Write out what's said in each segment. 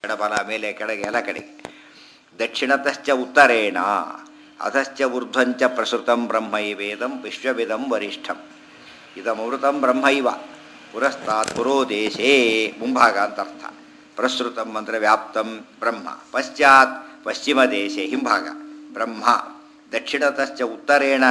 ಬಲ ಮೇಲೆ ಕೆಳಗೆ ಎಲ್ಲ ಕಡೆಗೆ ದಕ್ಷಿಣತಶ್ಚ ಉತ್ತರೇಣ ಅಧಶ್ಚ ಊರ್ಧ್ವಂಚ ಪ್ರಸೃತಂ ಬ್ರಹ್ಮೈವೇದಂ ವಿಶ್ವವಿದಂ ವರಿಷ್ಠಂ ಇದಮೃತಂ ಬ್ರಹ್ಮೈವ ಪುರಸ್ತಾತ್ ಪುರೋ ದೇಶೇ ಮುಂಭಾಗ ಅಂತ ಅರ್ಥ ಪ್ರಸೃತಂ ಅಂದರೆ ವ್ಯಾಪ್ತಂ ಬ್ರಹ್ಮ ಪಶ್ಚಾತ್ ಪಶ್ಚಿಮ ದೇಶೆ ಹಿಂಭಾಗ ಬ್ರಹ್ಮ ದಕ್ಷಿಣತಶ್ಚ ಉತ್ತರೇಣ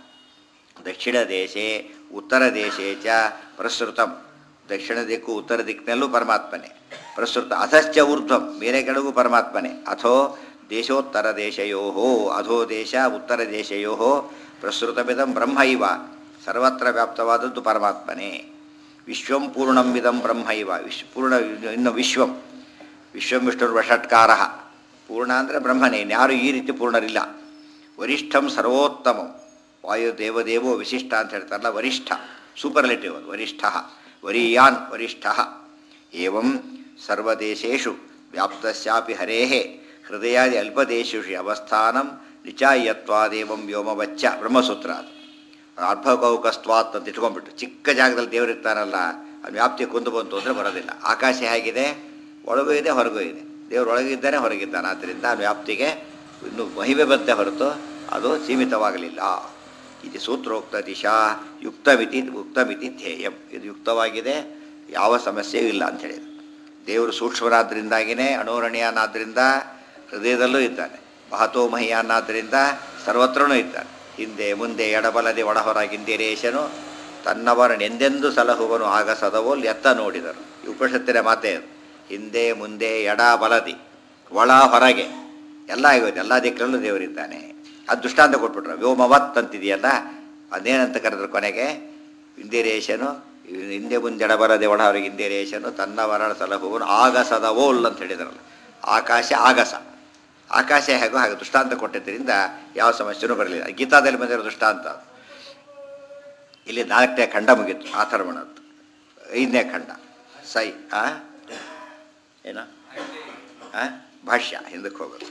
ದಕ್ಷಿಣ ದೇಶೆ ಉತ್ತರ ದೇಶೇ ಚ ಪ್ರಸೃತಂ ದಕ್ಷಿಣ ದಿಕ್ಕು ಉತ್ತರ ದಿಕ್ಕಿನಲ್ಲೂ ಪರಮಾತ್ಮನೆ ಪ್ರಸೃತ ಅಧಶ್ಚ ಊರ್ಧ್ವಂ ಬೇರೆ ಕಡೆಗೂ ಪರಮಾತ್ಮನೆ ಅಥೋ ದೇಶೋತ್ತರ ದೇಶಯೋ ಅಧೋ ದೇಶ ಉತ್ತರ ದೇಶಯೋ ಪ್ರಸೃತಮಿದಂ ಬ್ರಹ್ಮ ಇವ ಸರ್ವತ್ರ ವ್ಯಾಪ್ತವಾದದ್ದು ಪರಮಾತ್ಮನೇ ವಿಶ್ವಂ ಪೂರ್ಣಂ ಇದಂ ಬ್ರಹ್ಮ ಇವ ವಿಶ್ ಪೂರ್ಣ ಇನ್ನು ವಿಶ್ವಂ ವಿಶ್ವಂ ವಿಷ್ಣುರ್ವ ಷಟ್ಕಾರ ಪೂರ್ಣ ಅಂದರೆ ಬ್ರಹ್ಮನೇ ಇನ್ಯಾರು ಈ ರೀತಿ ಪೂರ್ಣರಿಲ್ಲ ವರಿಷ್ಠಂ ಸರ್ವೋತ್ತಮಂ ವಾಯು ದೇವದೇವೋ ವಿಶಿಷ್ಟ ಅಂತ ಹೇಳ್ತಾರಲ್ಲ ವರಿಷ್ಠ ಸೂಪರ್ಲೆಟಿವ್ ಅದು ವರಿಷ್ಠ ವರೀಯಾನ್ ವರಿಷ್ಠ ಏವಂ ಸರ್ವದೇಶೇಷು ವ್ಯಾಪ್ತಸ್ಯಾಪಿ ಹರೇಃ ಹೃದಯಾದಿ ಅಲ್ಪದೇಶೇಷು ಅವಸ್ಥಾನಂ ನಿಚಾಯತ್ವಾದೇವಂ ವ್ಯೋಮವಚ್ಚ ಬ್ರಹ್ಮಸೂತ್ರ ಅದು ಅರ್ಭಕೌಕಸ್ತ್ವಾತ್ ಅಂತ ಇಟ್ಕೊಂಡ್ಬಿಟ್ಟು ಚಿಕ್ಕ ಜಾಗದಲ್ಲಿ ದೇವರು ಇರ್ತಾನಲ್ಲ ಅದು ವ್ಯಾಪ್ತಿ ಕುಂದು ಬಂತು ಅಂದರೆ ಬರೋದಿಲ್ಲ ಆಕಾಶ ಹೇಗಿದೆ ಒಳಗೂ ಇದೆ ಹೊರಗೂ ಇದೆ ದೇವರು ಒಳಗಿದ್ದಾನೆ ಹೊರಗಿದ್ದಾನೆ ಆದ್ದರಿಂದ ಆ ವ್ಯಾಪ್ತಿಗೆ ಇನ್ನು ಮಹಿಮೆ ಬಂತೆ ಹೊರತು ಅದು ಸೀಮಿತವಾಗಲಿಲ್ಲ ಇದು ಸೂತ್ರೋಕ್ತ ದಿಶಾ ಯುಕ್ತಮಿತಿ ಉಕ್ತಮಿತಿ ಧ್ಯೇಯಂ ಇದು ಯುಕ್ತವಾಗಿದೆ ಯಾವ ಸಮಸ್ಯೆಯೂ ಇಲ್ಲ ಅಂತ ಹೇಳಿದ್ರು ದೇವರು ಸೂಕ್ಷ್ಮನಾದ್ದರಿಂದಾಗಿಯೇ ಅಣೋರಣೀಯನಾದ್ದರಿಂದ ಹೃದಯದಲ್ಲೂ ಇದ್ದಾನೆ ಮಹತೋ ಮಹಿಯಾನಾದ್ದರಿಂದ ಸರ್ವತ್ರನೂ ಇದ್ದಾನೆ ಹಿಂದೆ ಮುಂದೆ ಎಡಬಲದೆ ಒಳಹೊರಗಿಂದಿರೇಶನು ತನ್ನವರನೆಂದೆಂದು ಸಲಹುವನು ಆಗ ಸದವೋಲ್ ಎತ್ತ ನೋಡಿದರು ಈ ಉಪನಿಷತ್ತಿನ ಮಾತೇ ಅದು ಹಿಂದೆ ಮುಂದೆ ಎಡ ಬಲದಿ ಒಳ ಹೊರಗೆ ಎಲ್ಲ ಆಗೋದು ಎಲ್ಲ ದಿಕ್ಕರಲ್ಲೂ ದೇವರಿದ್ದಾನೆ ಅದು ದೃಷ್ಟಾಂತ ಕೊಟ್ಬಿಟ್ರು ವ್ಯೋಮವತ್ ಅಂತಿದೆಯಲ್ಲ ಅದೇನಂತ ಕರೆದ್ರು ಕೊನೆಗೆ ಇಂದಿರೇಶನು ಹಿಂದೆ ಮುಂದೆ ಎಡಬಲದೆ ಒಳ ಹೊರಗೆ ಇಂದಿರೇಶನು ತನ್ನವರ ಸಲಹುವನು ಆಗಸದ ಓಲ್ ಅಂತ ಹೇಳಿದ್ರಲ್ಲ ಆಕಾಶ ಆಗಸ ಆಕಾಶ ಹೇಗೋ ಹಾಗೆ ದೃಷ್ಟಾಂತ ಕೊಟ್ಟಿದ್ದರಿಂದ ಯಾವ ಸಮಸ್ಯೆನೂ ಬರಲಿಲ್ಲ ಗೀತಾದಲ್ಲಿ ಬಂದಿರೋ ದೃಷ್ಟಾಂತ ಅದು. ಇಲ್ಲಿ ನಾಲ್ಕನೇ ಖಂಡ ಮುಗೀತು ಆಥರ್ವಣದ್ದು ಐದನೇ ಖಂಡ ಸೈ ಆ ಏನ ಆ ಭಾಷ್ಯ ಹಿಂದಕ್ಕೆ ಹೋಗೋದು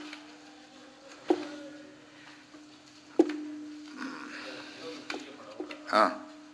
ಹಾಂ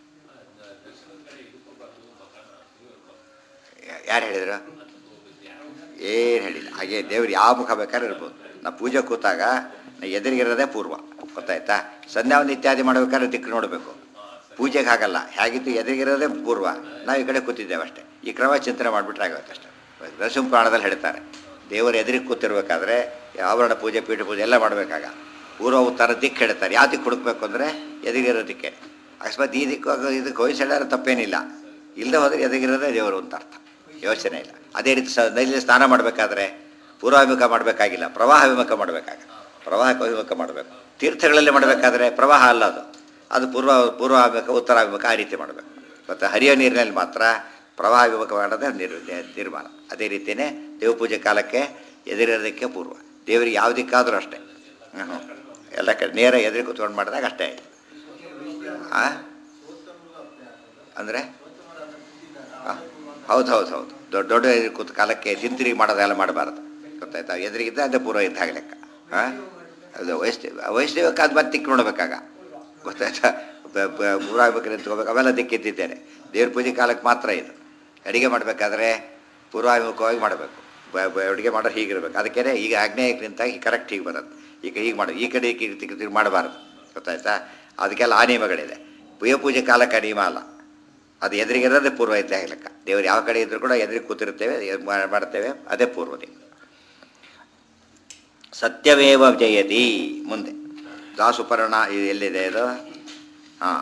ಯಾರು ಹೇಳಿದ್ರು ಏನು ಹೇಳಿಲ್ಲ ಹಾಗೆ ದೇವ್ರು ಯಾವ ಮುಖ ಬೇಕಾದ್ರೆ ಇರ್ಬೋದು ನಾ ಪೂಜೆ ಕೂತಾಗ ನಾ ಎದುರಿಗಿರೋದೇ ಪೂರ್ವ ಗೊತ್ತಾಯ್ತಾ ಸಂಧ್ಯಾವಂದ ಇತ್ಯಾದಿ ಮಾಡ್ಬೇಕಾದ್ರೆ ದಿಕ್ಕು ನೋಡಬೇಕು ಪೂಜೆಗೆ ಹಾಗಲ್ಲ ಹೇಗಿತ್ತು ಎದುರಿಗಿರೋದೇ ಪೂರ್ವ ನಾವು ಈ ಕಡೆ ಕೂತಿದ್ದೇವೆ ಅಷ್ಟೇ ಈ ಕ್ರಮ ಚಿಂತನೆ ಮಾಡಿಬಿಟ್ರೆ ಆಗುತ್ತೆ ಅಷ್ಟೇ ನರಸಿಂಹ ಪುರಾಣದಲ್ಲಿ ಹೇಳ್ತಾರೆ ದೇವರು ಎದುರಿಗೆ ಕೂತಿರ್ಬೇಕಾದ್ರೆ ಆವರಣ ಪೂಜೆ ಪೀಠ ಪೂಜೆ ಎಲ್ಲ ಮಾಡಬೇಕಾಗ ಪೂರ್ವ ಉತ್ತರ ದಿಕ್ಕು ಹೇಳ್ತಾರೆ ಯಾವ ದಿಕ್ಕು ಹುಡುಕ್ಬೇಕು ಅಂದರೆ ಎದುರಿಗಿರೋ ದಿಕ್ಕೆ ಅಕಸ್ಮಾತ್ ಈ ದಿಕ್ಕು ಆಗ ಇದಕ್ಕೆ ವಹಿಸಿದ್ರೆ ತಪ್ಪೇನಿಲ್ಲ ಇಲ್ಲದೆ ಹೋದರೆ ಎದುರಿಗಿರೋದೇ ದೇವರು ಅಂತ ಅರ್ಥ ಯೋಚನೆ ಇಲ್ಲ ಅದೇ ರೀತಿ ಸ ನೈಲಿ ಸ್ನಾನ ಮಾಡಬೇಕಾದ್ರೆ ಪೂರ್ವಾಭಿಮುಖ ಮಾಡಬೇಕಾಗಿಲ್ಲ ಪ್ರವಾಹಾಭಿಮುಖ ಮಾಡಬೇಕಾಗ ಪ್ರವಾಹಕ್ಕೆ ಅಭಿಮುಖ ಮಾಡಬೇಕು ತೀರ್ಥಗಳಲ್ಲಿ ಮಾಡಬೇಕಾದ್ರೆ ಪ್ರವಾಹ ಅಲ್ಲ ಅದು ಅದು ಪೂರ್ವ ಪೂರ್ವಾಭಿಮುಖ ಉತ್ತರಾಭಿಮುಖ ಆ ರೀತಿ ಮಾಡಬೇಕು ಮತ್ತು ಹರಿಯೋ ನೀರಿನಲ್ಲಿ ಮಾತ್ರ ಪ್ರವಾಹಾಭಿಮುಖ ಮಾಡೋದೇ ನಿರ್ ತೀರ್ಮಾನ ಅದೇ ರೀತಿಯೇ ದೇವಪೂಜೆ ಕಾಲಕ್ಕೆ ಎದುರಿರೋದಕ್ಕೆ ಪೂರ್ವ ದೇವರಿಗೆ ಯಾವ ದಿಕ್ಕಾದರೂ ಅಷ್ಟೇ ಹ್ಞೂ ಎಲ್ಲ ಕಡೆ ನೇರ ಎದುರು ಕೂತ್ಕೊಂಡು ಮಾಡಿದಾಗ ಅಷ್ಟೇ ಆ ಅಂದರೆ ಹೌದು ಹೌದು ಹೌದು ದೊಡ್ಡ ದೊಡ್ಡ ಎದುರು ಕೂತ ಕಾಲಕ್ಕೆ ತಿಂತಿರಿಗೆ ಮಾಡೋದೆಲ್ಲ ಮಾಡಬಾರ್ದು ಗೊತ್ತಾಯ್ತಾ ಎದುರಿಗಿದ್ದ ಅದೇ ಪೂರ್ವ ಇದ್ದ ಹಾಗೆ ಲೆಕ್ಕ ಹಾಂ ಅದು ವೈಷ್ಣವ ವೈಷ್ಣವಕ್ಕೆ ಅದು ಮತ್ತೆ ದಿಕ್ಕು ನೋಡ್ಬೇಕಾಗ ಗೊತ್ತಾಯ್ತಾ ಪೂರ ಆಗ್ಬೇಕು ನಿಂತ್ಕೋಬೇಕು ಅವೆಲ್ಲ ದಿಕ್ಕಿದ್ದೇನೆ ದೇವ್ರ ಪೂಜೆ ಕಾಲಕ್ಕೆ ಮಾತ್ರ ಇದು ಅಡುಗೆ ಮಾಡಬೇಕಾದ್ರೆ ಪೂರ್ವಾಭಿಮುಖವಾಗಿ ಮಾಡಬೇಕು ಅಡುಗೆ ಮಾಡೋದು ಹೀಗಿರ್ಬೇಕು ಅದಕ್ಕೇ ಈಗ ಆಗ್ನೇಯಕ್ಕೆ ನಿಂತಾಗ ಕರೆಕ್ಟ್ ಹೀಗೆ ಬರೋದು ಈಗ ಹೀಗೆ ಮಾಡೋದು ಈ ಕಡೆ ಈ ತಿರುಗಿ ಮಾಡಬಾರ್ದು ಗೊತ್ತಾಯ್ತಾ ಅದಕ್ಕೆಲ್ಲ ಆ ನಿಯಮಗಳಿದೆ ಪೂಜೆ ಪೂಜೆ ಕಾಲಕ್ಕೆ ಆ ನಿಯಮ ಅಲ್ಲ ಅದು ಎದುರಿಗಿರೋದೇ ಪೂರ್ವ ಇದ್ದ ಲೆಕ್ಕ ದೇವರು ಯಾವ ಕಡೆ ಇದ್ರೂ ಕೂಡ ಎದುರಿಗೆ ಕೂತಿರ್ತೇವೆ ಎದ್ ಮಾ- ಮಾಡ್ತೇವೆ ಅದೇ ಪೂರ್ವದಿ ಸತ್ಯವೇವ ಜಯತಿ ಮುಂದೆ ದಾಸುಪರ್ಣ ಇದು ಎಲ್ಲಿದೆ ಇದು ಹಾಂ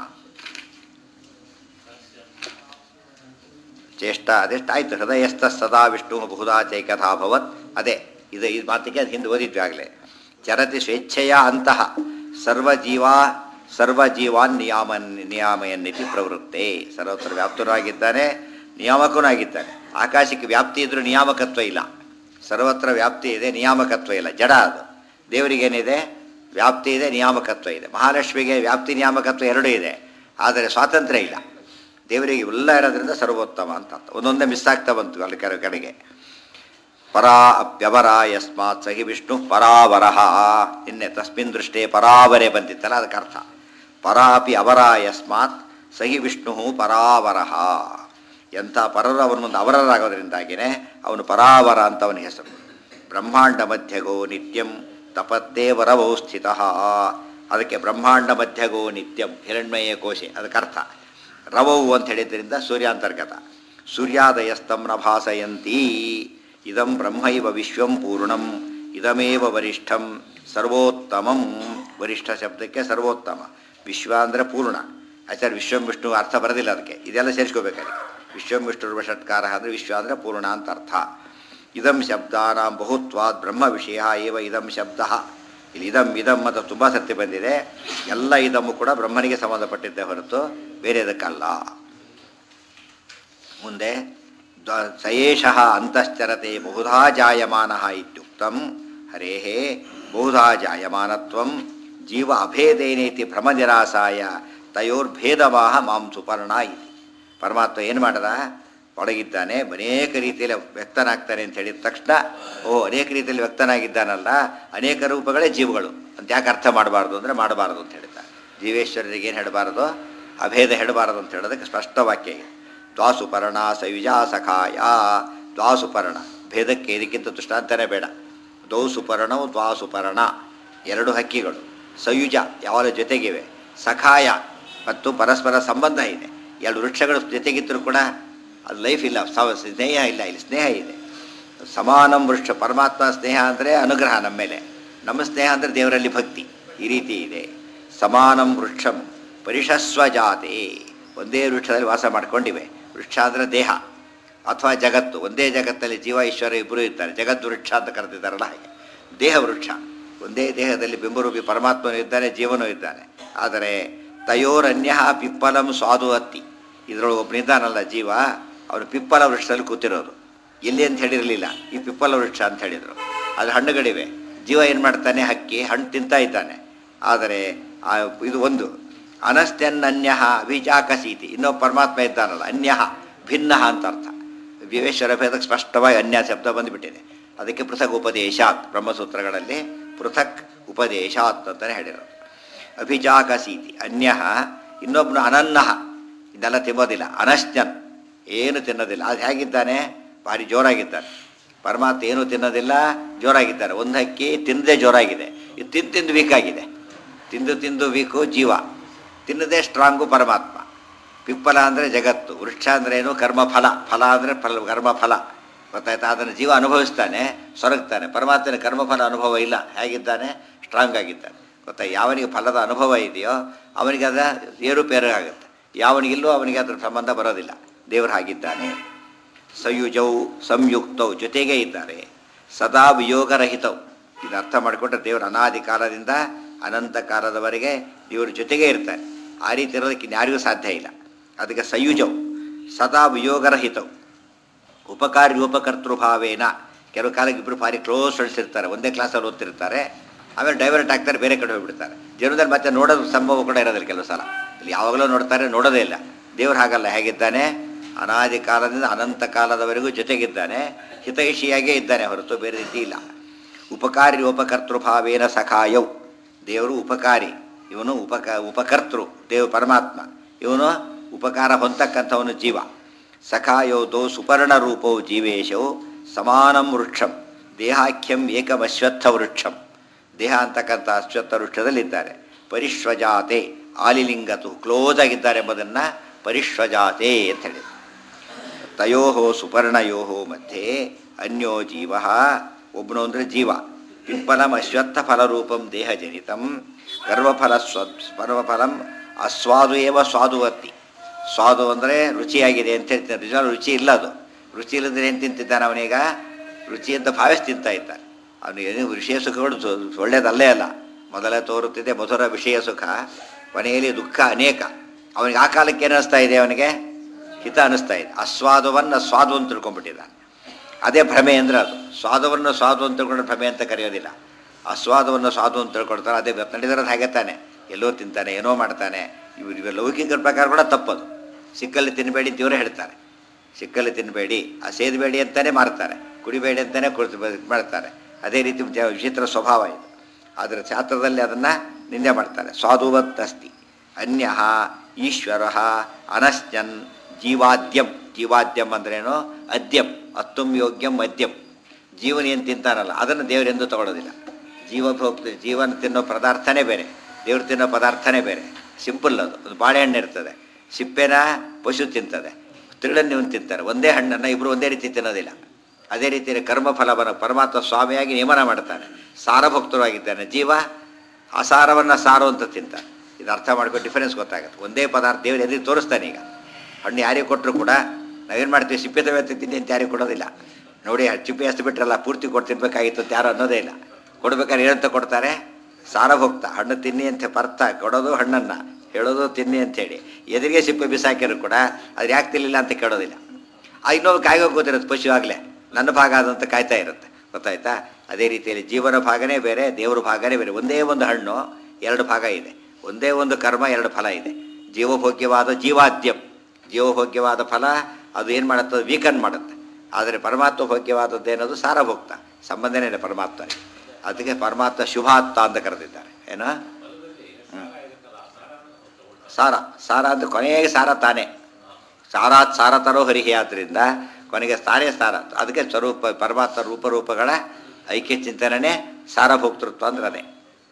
ಚೇಷ್ಟ ಅದೆಷ್ಟಾಯ್ತು ಹೃದಯಸ್ಥ ಸದಾ ವಿಷ್ಣು ಬಹುಧಾ ಚೈಕಥಾಭವತ್ ಅದೇ ಇದು ಈ ಮಾತಿಗೆ ಅದು ಹಿಂದೆ ಓದಿದ್ವಿ ಆಗಲೇ ಚರತಿ ಸ್ವೇಚ್ಛೆಯ ಅಂತಹ ಸರ್ವಜೀವ ಸರ್ವಜೀವಾನ್ ನಿಯಾಮನ್ ನಿಯಾಮಯನ್ನಿತಿ ಪ್ರವೃತ್ತೆ ಸರ್ವತ್ರ ವ್ಯಾಪ್ತರಾಗಿದ್ದಾನೆ ನಿಯಾಮಕನಾಗಿದ್ದಾನೆ ಆಕಾಶಕ್ಕೆ ವ್ಯಾಪ್ತಿ ಇದ್ರೂ ನಿಯಾಮಕತ್ವ ಇಲ್ಲ ಸರ್ವತ್ರ ವ್ಯಾಪ್ತಿ ಇದೆ ನಿಯಾಮಕತ್ವ ಇಲ್ಲ ಜಡ ಅದು ದೇವರಿಗೇನಿದೆ ವ್ಯಾಪ್ತಿ ಇದೆ ನಿಯಾಮಕತ್ವ ಇದೆ ಮಹಾಲಕ್ಷ್ಮಿಗೆ ವ್ಯಾಪ್ತಿ ನಿಯಾಮಕತ್ವ ಎರಡೂ ಇದೆ ಆದರೆ ಸ್ವಾತಂತ್ರ್ಯ ಇಲ್ಲ ದೇವರಿಗೆ ಎಲ್ಲ ಇರೋದ್ರಿಂದ ಸರ್ವೋತ್ತಮ ಅಂತ ಅರ್ಥ ಒಂದೊಂದೇ ಮಿಸ್ ಆಗ್ತಾ ಬಂತು ಅಲ್ಲಿ ಕೆಲ ಕಡೆಗೆ ಪರಾ ಅಪ್ಯವರ ಯಸ್ಮಾತ್ ಸಹಿ ವಿಷ್ಣು ಪರಾವರಹ ಇನ್ನೆ ತಸ್ಮಿನ್ ದೃಷ್ಟೇ ಪರಾವರೆ ಬಂದಿತ್ತಲ್ಲ ಅದಕ್ಕೆ ಅರ್ಥ ಪರಾಪಿ ಅವರ ಯಸ್ಮಾತ್ ಸಹಿ ವಿಷ್ಣು ಪರಾವರಹ ಎಂಥ ಪರರು ಅವನ ಮುಂದೆ ಅವರರಾಗೋದ್ರಿಂದಾಗಿಯೇ ಅವನು ಪರಾವರ ಅಂತ ಅವನ ಹೆಸರು ಬ್ರಹ್ಮಾಂಡ ಮಧ್ಯಗೋ ನಿತ್ಯಂ ತಪತ್ತೇ ವರವೋ ಸ್ಥಿತ ಅದಕ್ಕೆ ಬ್ರಹ್ಮಾಂಡ ಮಧ್ಯಗೋ ನಿತ್ಯಂ ಹಿರಣ್ಮಯ ಕೋಶೆ ಅದಕ್ಕೆ ಅರ್ಥ ರವವು ಅಂತ ಹೇಳಿದ್ರಿಂದ ಸೂರ್ಯಾಂತರ್ಗತ ಸೂರ್ಯಾದಯಸ್ತಂ ನ ಭಾಸಯಂತಿ ಇದಂ ಬ್ರಹ್ಮೈವ ವಿಶ್ವಂ ಪೂರ್ಣಂ ಇದಮೇವ ವರಿಷ್ಠಂ ಸರ್ವೋತ್ತಮಂ ವರಿಷ್ಠ ಶಬ್ದಕ್ಕೆ ಸರ್ವೋತ್ತಮ ವಿಶ್ವ ಅಂದರೆ ಪೂರ್ಣ ಆಚಾರ್ಯ ವಿಶ್ವಂ ವಿಷ್ಣು ಅರ್ಥ ಬರೋದಿಲ್ಲ ಅದಕ್ಕೆ ಇದೆಲ್ಲ ಸೇರಿಸ್ಕೋಬೇಕಾದ್ರೆ ವಿಶ್ವಂ ವಿಷ್ಣು ಷಟ್ಕಾರ ಅಂದರೆ ವಿಶ್ವ ಅಂದರೆ ಪೂರ್ಣ ಅಂತ ಅರ್ಥ ಇದಂ ಶಬ್ದಾನಾಂ ಬಹುತ್ವಾದ್ ಬ್ರಹ್ಮ ವಿಷಯ ಏವ ಇದಂ ಶಬ್ದ ಇಲ್ಲಿ ಇದಂ ಇದಂ ಅಂತ ತುಂಬ ಸತ್ಯ ಬಂದಿದೆ ಎಲ್ಲ ಇದಮ್ಮು ಕೂಡ ಬ್ರಹ್ಮನಿಗೆ ಸಂಬಂಧಪಟ್ಟಿದ್ದೇ ಹೊರತು ಬೇರೆದಕ್ಕಲ್ಲ ಮುಂದೆ ದ- ಸಯೇಷಃ ಅಂತಶ್ಚರತೆ ಬಹುಧಾ ಜಾಯಮಾನ ಇತ್ಯುಕ್ತಂ ಹರೇ ಬಹುಧಾ ಜಾಯಮಾನತ್ವಂ ಜೀವ ಅಭೇದೇನೇತಿ ಭ್ರಮ ನಿರಾಸಾಯ ತಯೋರ್ಭೇದವಾಹ ಮಾಂ ಸುಪರ್ಣ ಇತಿ ಪರಮಾತ್ಮ ಏನು ಮಾಡದ ಒಳಗಿದ್ದಾನೆ ಅನೇಕ ರೀತಿಯಲ್ಲಿ ವ್ಯಕ್ತನಾಗ್ತಾನೆ ಅಂತ ಹೇಳಿದ ತಕ್ಷಣ ಓ ಅನೇಕ ರೀತಿಯಲ್ಲಿ ವ್ಯಕ್ತನಾಗಿದ್ದಾನಲ್ಲ ಅನೇಕ ರೂಪಗಳೇ ಜೀವಗಳು ಅಂತ ಯಾಕೆ ಅರ್ಥ ಮಾಡಬಾರ್ದು ಅಂದರೆ ಮಾಡಬಾರದು ಅಂತ ಹೇಳ್ತಾರೆ ಜೀವೇಶ್ವರರಿಗೆ ಏನು ಹೇಳಬಾರದು ಅಭೇದ ಹೇಳಬಾರದು ಅಂತ ಹೇಳೋದಕ್ಕೆ ಸ್ಪಷ್ಟ ವಾಕ್ಯ ಇದೆ ದ್ವಾಸುಪರ್ಣ ಸಯುಜಾ ಸಖಾಯ ದ್ವಾಸುಪರ್ಣ ಭೇದಕ್ಕೆ ಇದಕ್ಕಿಂತ ದೃಷ್ಟಾಂತನೇ ಬೇಡ ದೌ ಸುಪರ್ಣವು ದ್ವಾಸುಪರ್ಣ ಎರಡು ಹಕ್ಕಿಗಳು ಸಯುಜ ಯಾವಾಗಲೂ ಜೊತೆಗಿವೆ ಸಖಾಯ ಮತ್ತು ಪರಸ್ಪರ ಸಂಬಂಧ ಇದೆ ಎರಡು ವೃಕ್ಷಗಳು ಜೊತೆಗಿದ್ದರೂ ಕೂಡ ಅದು ಲೈಫ್ ಇಲ್ಲ ಸವ- ಸ್ನೇಹ ಇಲ್ಲ ಇಲ್ಲಿ ಸ್ನೇಹ ಇದೆ ಸಮಾನಂ ವೃಕ್ಷ ಪರಮಾತ್ಮ ಸ್ನೇಹ ಅಂದರೆ ಅನುಗ್ರಹ ನಮ್ಮ ಮೇಲೆ ನಮ್ಮ ಸ್ನೇಹ ಅಂದರೆ ದೇವರಲ್ಲಿ ಭಕ್ತಿ ಈ ರೀತಿ ಇದೆ ಸಮಾನಂ ವೃಕ್ಷಂ ಪರಿಷಸ್ವ ಜಾತೆ ಒಂದೇ ವೃಕ್ಷದಲ್ಲಿ ವಾಸ ಮಾಡ್ಕೊಂಡಿವೆ ವೃಕ್ಷ ಅಂದರೆ ದೇಹ ಅಥವಾ ಜಗತ್ತು ಒಂದೇ ಜಗತ್ತಲ್ಲಿ ಜೀವ ಈಶ್ವರ ಇಬ್ಬರು ಇರ್ತಾರೆ ಜಗತ್ತು ವೃಕ್ಷ ಅಂತ ಕರೆದಿದ್ದಾರಲ್ಲ ಹಾಗೆ ದೇಹ ವೃಕ್ಷ ಒಂದೇ ದೇಹದಲ್ಲಿ ಬಿಂಬರೂಪಿ ಪರಮಾತ್ಮನು ಇದ್ದಾನೆ ಜೀವನೂ ಇದ್ದಾನೆ ಆದರೆ ತಯೋರನ್ಯ ಪಿಪ್ಪಲಂ ಸ್ವಾದು ಹತ್ತಿ ಇದರೊಳಗೆ ಒಬ್ಬನಿದ್ದಾನಲ್ಲ ಜೀವ ಅವನು ಪಿಪ್ಪಲ ವೃಕ್ಷದಲ್ಲಿ ಕೂತಿರೋದು ಎಲ್ಲಿ ಅಂತ ಹೇಳಿರಲಿಲ್ಲ ಈ ಪಿಪ್ಪಲ ವೃಕ್ಷ ಅಂತ ಹೇಳಿದರು ಅದು ಹಣ್ಣುಗಳಿವೆ ಜೀವ ಏನು ಮಾಡ್ತಾನೆ ಹಕ್ಕಿ ಹಣ್ಣು ತಿಂತಾ ಇದ್ದಾನೆ ಆದರೆ ಆ ಇದು ಒಂದು ಅನಸ್ತ್ಯನ್ನನ್ಯ ಅಭಿಜಾಕಸೀತಿ ಇನ್ನೊಬ್ಬ ಪರಮಾತ್ಮ ಇದ್ದಾನಲ್ಲ ಅನ್ಯ ಭಿನ್ನ ಅಂತ ಅರ್ಥ ವಿವೇಶ್ವರ ಭೇದಕ್ಕೆ ಸ್ಪಷ್ಟವಾಗಿ ಅನ್ಯ ಶಬ್ದ ಬಂದುಬಿಟ್ಟಿದೆ ಅದಕ್ಕೆ ಪೃಥಕ್ ಉಪದೇಶಾತ್ ಬ್ರಹ್ಮಸೂತ್ರಗಳಲ್ಲಿ ಪೃಥಕ್ ಉಪದೇಶಾತ್ ಅಂತಲೇ ಹೇಳಿರೋದು ಅಭಿಜಾಕಸೀತಿ ಅನ್ಯ ಇನ್ನೊಬ್ಬನು ಅನನ್ನ ಇದೆಲ್ಲ ತಿನ್ನೋದಿಲ್ಲ ಅನಶ್ಚನ್ ಏನು ತಿನ್ನೋದಿಲ್ಲ ಅದು ಹೇಗಿದ್ದಾನೆ ಭಾರಿ ಜೋರಾಗಿದ್ದಾನೆ ಪರಮಾತ್ಮ ಏನು ತಿನ್ನೋದಿಲ್ಲ ಜೋರಾಗಿದ್ದಾನೆ ಒಂದು ಹಕ್ಕಿ ತಿನ್ನದೆ ಜೋರಾಗಿದೆ ಇದು ತಿಂದು ತಿಂದು ವೀಕ್ ಆಗಿದೆ ತಿಂದು ತಿಂದು ವೀಕು ಜೀವ ತಿನ್ನದೇ ಸ್ಟ್ರಾಂಗು ಪರಮಾತ್ಮ ಪಿಪ್ಪಲ ಅಂದರೆ ಜಗತ್ತು ವೃಕ್ಷ ಅಂದರೆ ಏನು ಕರ್ಮಫಲ ಫಲ ಅಂದರೆ ಫಲ ಕರ್ಮಫಲ ಗೊತ್ತಾಯ್ತಾ ಅದನ್ನು ಜೀವ ಅನುಭವಿಸ್ತಾನೆ ಸೊರಗ್ತಾನೆ ಪರಮಾತ್ಮನ ಕರ್ಮಫಲ ಅನುಭವ ಇಲ್ಲ ಹೇಗಿದ್ದಾನೆ ಸ್ಟ್ರಾಂಗ್ ಆಗಿದ್ದಾನೆ ಗೊತ್ತಾ ಯಾವನಿಗೆ ಫಲದ ಅನುಭವ ಇದೆಯೋ ಅವನಿಗೆ ಅದ ಏರುಪೇರು ಆಗುತ್ತೆ ಯಾವನಿಗಿಲ್ಲೋ ಅವನಿಗೆ ಅದ್ರ ಸಂಬಂಧ ಬರೋದಿಲ್ಲ ದೇವರು ಹಾಗಿದ್ದಾನೆ ಸಂಯುಜೌ ಸಂಯುಕ್ತೌ ಜೊತೆಗೇ ಇದ್ದಾರೆ ಸದಾ ವಿಯೋಗರಹಿತವು ಇದು ಅರ್ಥ ಮಾಡಿಕೊಂಡ್ರೆ ದೇವರು ಅನಾದಿ ಕಾಲದಿಂದ ಅನಂತ ಕಾಲದವರೆಗೆ ದೇವರು ಜೊತೆಗೇ ಇರ್ತಾರೆ ಆ ರೀತಿ ಇರೋದಕ್ಕೆ ಇನ್ಯಾರಿಗೂ ಸಾಧ್ಯ ಇಲ್ಲ ಅದಕ್ಕೆ ಸಂಯುಜವು ಸದಾ ವಿಯೋಗರಹಿತವು ಉಪಕಾರಿ ಉಪಕರ್ತೃಭಾವೇನ ಕೆಲವು ಕಾಲಕ್ಕೆ ಇಬ್ಬರು ಭಾರಿ ಕ್ಲೋಸ್ ಫ್ರೆಂಡ್ಸ್ ಇರ್ತಾರೆ ಒಂದೇ ಕ್ಲಾಸಲ್ಲಿ ಓದ್ತಿರ್ತಾರೆ ಆಮೇಲೆ ಡೈವರ್ಟ್ ಆಗ್ತಾರೆ ಬೇರೆ ಕಡೆ ಹೋಗ್ಬಿಡ್ತಾರೆ ಜೀವನದಲ್ಲಿ ಮತ್ತೆ ನೋಡೋದು ಸಂಭವ ಕೂಡ ಇರೋದಿಲ್ಲ ಕೆಲವು ಸಲ ಇಲ್ಲಿ ಯಾವಾಗಲೂ ನೋಡ್ತಾರೆ ನೋಡೋದೇ ಇಲ್ಲ ದೇವ್ರು ಹಾಗಲ್ಲ ಹೇಗಿದ್ದಾನೆ ಅನಾದಿ ಕಾಲದಿಂದ ಅನಂತ ಕಾಲದವರೆಗೂ ಜೊತೆಗಿದ್ದಾನೆ ಹಿತೈಷಿಯಾಗೇ ಇದ್ದಾನೆ ಹೊರತು ಬೇರೆ ರೀತಿ ಇಲ್ಲ ಉಪಕಾರಿ ಉಪಕರ್ತೃಭಾವೇನ ಸಖಾಯೌ ದೇವರು ಉಪಕಾರಿ ಇವನು ಉಪಕ ಉಪಕರ್ತೃ ದೇವ ಪರಮಾತ್ಮ ಇವನು ಉಪಕಾರ ಹೊಂದಕ್ಕಂಥವನು ಜೀವ ಸಖಾಯೋ ದೋ ಸುಪರ್ಣ ರೂಪವು ಜೀವೇಶವು ಸಮಾನಂ ವೃಕ್ಷಂ ದೇಹಾಖ್ಯಂ ಏಕಮಶ್ವತ್ಥ ವೃಕ್ಷಂ ದೇಹ ಅಂತಕ್ಕಂಥ ಅಶ್ವತ್ಥ ವೃಕ್ಷದಲ್ಲಿದ್ದಾರೆ ಪರಿಶ್ವಜಾತೆ ಆಲಿಲಿಂಗತು ಕ್ಲೋಸ್ ಆಗಿದ್ದಾರೆ ಎಂಬುದನ್ನು ಪರಿಶ್ವಜಾತೆ ಅಂತ ಹೇಳಿದರು ತಯೋ ಸುಪರ್ಣಯೋ ಮಧ್ಯೆ ಅನ್ಯೋ ಜೀವ ಒಬ್ಬನು ಅಂದರೆ ಜೀವ ಪಿಪ್ಪಲಂ ಅಶ್ವತ್ಥ ಫಲರೂಪಂ ದೇಹಜನಿತಂ ಗರ್ವಫಲ ಸ್ವ ಪರ್ವಫಲಂ ಅಸ್ವಾದು ಏವ ಸ್ವಾದುವತ್ತಿ ಸ್ವಾದು ಅಂದರೆ ರುಚಿಯಾಗಿದೆ ಅಂತ ಹೇಳ್ತಾರೆ ನಿಜವಾಗ್ಲೂ ರುಚಿ ಇಲ್ಲ ಅದು ರುಚಿ ಇಲ್ಲದ್ರೆ ಏನು ತಿಂತಿದ್ದಾನೆ ಅವನೀಗ ರುಚಿ ಅಂತ ಭಾವಿಸಿ ತಿಂತಾ ಇದ್ದಾನೆ ಅವನು ಏನು ವಿಷಯ ಸುಖಗಳು ಸು- ಒಳ್ಳೆಯದಲ್ಲೇ ಅಲ್ಲ ಮೊದಲೇ ತೋರುತ್ತಿದೆ ಮಧುರ ವಿಷಯ ಸುಖ ಕೊನೆಯಲ್ಲಿ ದುಃಖ ಅನೇಕ ಅವನಿಗೆ ಆ ಕಾಲಕ್ಕೆ ಏನು ಅನಿಸ್ತಾ ಇದೆ ಅವನಿಗೆ ಹಿತ ಅನಿಸ್ತಾ ಇದೆ ಅಸ್ವಾದವನ್ನು ಸ್ವಾದು ಅಂತ ತಿಳ್ಕೊಂಡ್ಬಿಟ್ಟಿದ್ದಾನೆ ಅದೇ ಭ್ರಮೆ ಅಂದರೆ ಅದು ಸ್ವಾದವನ್ನು ಸ್ವಾದು ಅಂತ ತಿಳ್ಕೊಂಡ್ರೆ ಭ್ರಮೆ ಅಂತ ಕರೆಯೋದಿಲ್ಲ ಅಸ್ವಾದವನ್ನು ಸ್ವಾದು ಅಂತ ತಿಳ್ಕೊಳ್ತಾರೆ ಅದೇ ನಡೆದಿರೋದು ಹಾಗೆ ತಾನೆ ಎಲ್ಲೋ ತಿಂತಾನೆ ಏನೋ ಮಾಡ್ತಾನೆ ಇವರು ಇವ ಲೌಕಿಕರ ಪ್ರಕಾರ ಕೂಡ ತಪ್ಪದು ಸಿಕ್ಕಲ್ಲಿ ತಿನ್ನಬೇಡಿ ಅಂತ ಇವರೇ ಹೇಳ್ತಾರೆ ಸಿಕ್ಕಲ್ಲಿ ತಿನ್ನಬೇಡಿ ಆ ಸೇದಬೇಡಿ ಅಂತಲೇ ಮಾರ್ತಾರೆ ಕುಡಿಬೇಡಿ ಅಂತಲೇ ಕುಡಿದು ಮಾಡ್ತಾರೆ ಅದೇ ರೀತಿ ಜ- ವಿಚಿತ್ರ ಸ್ವಭಾವ ಇದು ಆದರೆ ಶಾಸ್ತ್ರದಲ್ಲಿ ಅದನ್ನು ನಿಂದೆ ಮಾಡ್ತಾರೆ ಸ್ವಾದುವತ್ ಅಸ್ತಿ ಅನ್ಯ ಈಶ್ವರ ಅನಶ್ಯನ್ ಜೀವಾದ್ಯಂ ಜೀವಾದ್ಯಂ ಅಂದ್ರೇನು ಅದ್ಯಂ ಅತ್ತುಂ ಯೋಗ್ಯಂ ಮದ್ಯಂ ಜೀವನ ಏನು ತಿಂತಾನಲ್ಲ ಅದನ್ನು ದೇವರೆಂದೂ ತಗೊಳ್ಳೋದಿಲ್ಲ ಜೀವ ಭೋಕ್ತ ಜೀವನ ತಿನ್ನೋ ಪದಾರ್ಥನೇ ಬೇರೆ ದೇವ್ರು ತಿನ್ನೋ ಪದಾರ್ಥನೇ ಬೇರೆ ಸಿಂಪಲ್ ಅದು ಒಂದು ಬಾಳೆಹಣ್ಣು ಇರ್ತದೆ ಸಿಪ್ಪೆನ ಪಶು ತಿಂತದೆ ತಿರುಳನ್ನು ನೀವು ತಿಂತಾರೆ ಒಂದೇ ಹಣ್ಣನ್ನು ಇಬ್ಬರು ಒಂದೇ ರೀತಿ ತಿನ್ನೋದಿಲ್ಲ ಅದೇ ರೀತಿಯಲ್ಲಿ ಕರ್ಮಫಲವನ್ನು ಪರಮಾತ್ಮ ಸ್ವಾಮಿಯಾಗಿ ನೇಮನ ಮಾಡ್ತಾನೆ ಸಾರಭಕ್ತರಾಗಿದ್ದಾನೆ ಜೀವ ಅಸಾರವನ್ನು ಸಾರು ಅಂತ ತಿಂತಾನೆ ಇದು ಅರ್ಥ ಮಾಡ್ಕೊಂಡು ಡಿಫರೆನ್ಸ್ ಗೊತ್ತಾಗುತ್ತೆ ಒಂದೇ ಪದಾರ್ಥ ದೇವರು ಎದುರು ತೋರಿಸ್ತಾನೆ ಈಗ ಹಣ್ಣು ಯಾರಿಗೆ ಕೊಟ್ಟರು ಕೂಡ ನಾವೇನು ಮಾಡ್ತೀವಿ ಸಿಪ್ಪೆ ತವೆ ತಿಂತೀನಿ ಅಂತ ಯಾರಿಗೆ ಕೊಡೋದಿಲ್ಲ ನೋಡಿ ಆ ಚಿಪ್ಪೆ ಎಷ್ಟು ಬಿಟ್ರಲ್ಲ ಪೂರ್ತಿ ಕೊಟ್ಟು ತಿನ್ಬೇಕಾಗಿತ್ತು ಅಂತ ಯಾರು ಅನ್ನೋದೇ ಇಲ್ಲ ಕೊಡ್ಬೇಕಾದ್ರೆ ಏನಂತ ಕೊಡ್ತಾರೆ ಸಾರಭೋಕ್ತ ಹಣ್ಣು ತಿನ್ನಿ ಅಂತ ಪರ್ಥ ಕೊಡೋದು ಹಣ್ಣನ್ನು ಹೇಳೋದು ತಿನ್ನಿ ಅಂಥೇಳಿ ಎದುರಿಗೆ ಸಿಪ್ಪೆ ಬಿಸಾಕಿದ್ರು ಕೂಡ ಅದು ಯಾಕೆ ತಿನ್ನಲಿಲ್ಲ ಅಂತ ಕೇಳೋದಿಲ್ಲ ಆ ಇನ್ನೊಬ್ಬ ಕಾಯ್ಗೋಗಿ ಗೊತ್ತಿರುತ್ತೆ ಪಶು ಆಗಲೇ ನನ್ನ ಭಾಗ ಆದಂತ ಕಾಯ್ತಾ ಇರುತ್ತೆ ಗೊತ್ತಾಯ್ತಾ ಅದೇ ರೀತಿಯಲ್ಲಿ ಜೀವನ ಭಾಗನೇ ಬೇರೆ ದೇವರ ಭಾಗನೇ ಬೇರೆ ಒಂದೇ ಒಂದು ಹಣ್ಣು ಎರಡು ಭಾಗ ಇದೆ ಒಂದೇ ಒಂದು ಕರ್ಮ ಎರಡು ಫಲ ಇದೆ ಜೀವಭೋಗ್ಯವಾದ ಜೀವಾದ್ಯಂ ಜೀವಭೋಗ್ಯವಾದ ಫಲ ಅದು ಏನು ಮಾಡುತ್ತೆ ಅದು ವೀಕನ್ ಮಾಡುತ್ತೆ ಆದರೆ ಪರಮಾತ್ಮ ಭೋಗ್ಯವಾದದ್ದು ಏನದು ಸಾರಭೋಕ್ತ ಸಂಬಂಧನೇ ಇಲ್ಲ ಪರಮಾತ್ಮ ಅದಕ್ಕೆ ಪರಮಾತ್ಮ ಶುಭಾತ್ತ ಅಂತ ಕರೆದಿದ್ದಾರೆ ಏನೋ ಹ್ಮ್. ಸಾರ ಸಾರ ಅಂದ್ರೆ ಕೊನೆಗೆ ಸಾರ ತಾನೇ ಸಾರಾತ್ ಸಾರ ತರೋ ಹರಿಹಿ ಆದ್ದರಿಂದ ಕೊನೆಗೆ ತಾನೇ ಸಾರ ಅದಕ್ಕೆ ಸ್ವರೂಪ ಪರಮಾತ್ಮ ರೂಪರೂಪಗಳ ಐಕ್ಯ ಚಿಂತನೆ ಸಾರಭೋಕ್ತೃತ್ವ ಅಂದ್ರೆ ಅದೇ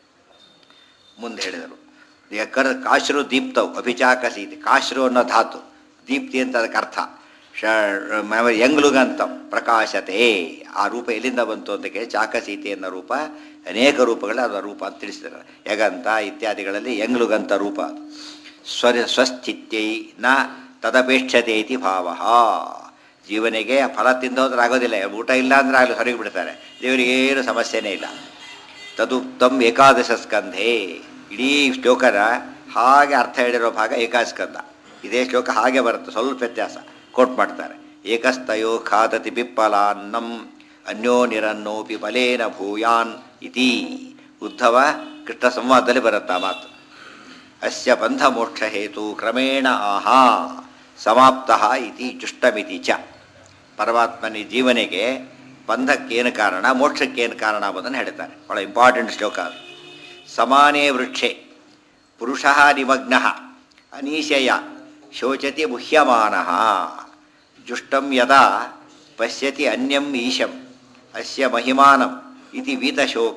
ಮುಂದೆ ಹೇಳಿದರು ಕರ್ ಕಾಶ್ರು ದೀಪ್ತವು ಅಭಿಚಾಕಸೀತಿ ಕಾಶ್ರು ಅನ್ನೋ ಧಾತು ದೀಪ್ತಿ ಅಂತ ಅದಕ್ಕೆ ಅರ್ಥ ಶ ಮ- ಯಂಗ್ಲುಗಂತಂ ಪ್ರಕಾಶತೆ ಆ ರೂಪ ಎಲ್ಲಿಂದ ಬಂತು ಅಂತ ಕೇಳಿ ಚಾಕಸೀತಿ ಅನ್ನೋ ರೂಪ ಅನೇಕ ರೂಪಗಳ ಅದು ರೂಪ ಅಂತ ತಿಳಿಸಿದ್ದಾರೆ ಯಗಂತ ಇತ್ಯಾದಿಗಳಲ್ಲಿ ಯಂಗ್ಲುಗಂತ ರೂಪ ಅದು ಸ್ವರ ಸ್ವಸ್ಥಿತ್ಯೈ ನ ತದಪೇಕ್ಷತೆ ಇತಿ ಭಾವ ಜೀವನಿಗೆ ಫಲ ತಿಂದೋದ್ರೆ ಆಗೋದಿಲ್ಲ ಊಟ ಇಲ್ಲ ಅಂದ್ರೆ ಆಗಲಿ ಹೊರಗೆ ಬಿಡ್ತಾರೆ ದೇವರಿಗೆ ಏನು ಸಮಸ್ಯೆನೇ ಇಲ್ಲ ತದುಕ್ತಂ ಏಕಾದಶ ಸ್ಕಂಧೆ ಇಡೀ ಶ್ಲೋಕನ ಹಾಗೆ ಅರ್ಥ ಹೇಳಿರೋ ಭಾಗ ಏಕಾಸ್ಕಂದ ಇದೇ ಶ್ಲೋಕ ಹಾಗೆ ಬರುತ್ತೆ ಸ್ವಲ್ಪ ವ್ಯತ್ಯಾಸ ಕೋಟ್ ಮಾಡ್ತಾರೆ ಏಕಸ್ತಯೋ ಖಾದತಿ ಪಿಪ್ಪಲಾನ್ನಂ ಅನ್ಯೋ ನಿರನ್ನೋಪಿ ಬಲೇನ ಭೂಯಾನ್ ಇತಿ ಉದ್ಧವ ಕೃಷ್ಣ ಸಂವಾದದಲ್ಲಿ ಬರುತ್ತೆ ಆ ಮಾತು ಅಸ್ಯ ಬಂಧ ಮೋಕ್ಷ ಹೇತು ಕ್ರಮೇಣ ಆಹಾ ಸಮಾಪ್ತ ಇತಿ ಜುಷ್ಟಮಿತಿ ಚ ಪರಮಾತ್ಮನ ಜೀವನಿಗೆ ಬಂಧಕ್ಕೇನು ಕಾರಣ ಮೋಕ್ಷಕ್ಕೇನು ಕಾರಣ ಎಂಬುದನ್ನು ಹೇಳ್ತಾರೆ ಭಾಳ ಇಂಪಾರ್ಟೆಂಟ್ ಶ್ಲೋಕ ಅದು ಸಮಾನೇ ವೃಕ್ಷೆ ಪುರುಷ ನಿಮಗ್ನ ಅನೀಶಯ ಶೋಚತಿ ಮುಹ್ಯಮಾನ ಜುಷ್ಟಂ ಯದಾ ಪಶ್ಯತಿ ಅನ್ಯಂ ಈಶಂ ಅಸ್ಯ ಮಹಿಮಾನಂ ಇತಿ ವೀತಶೋಕ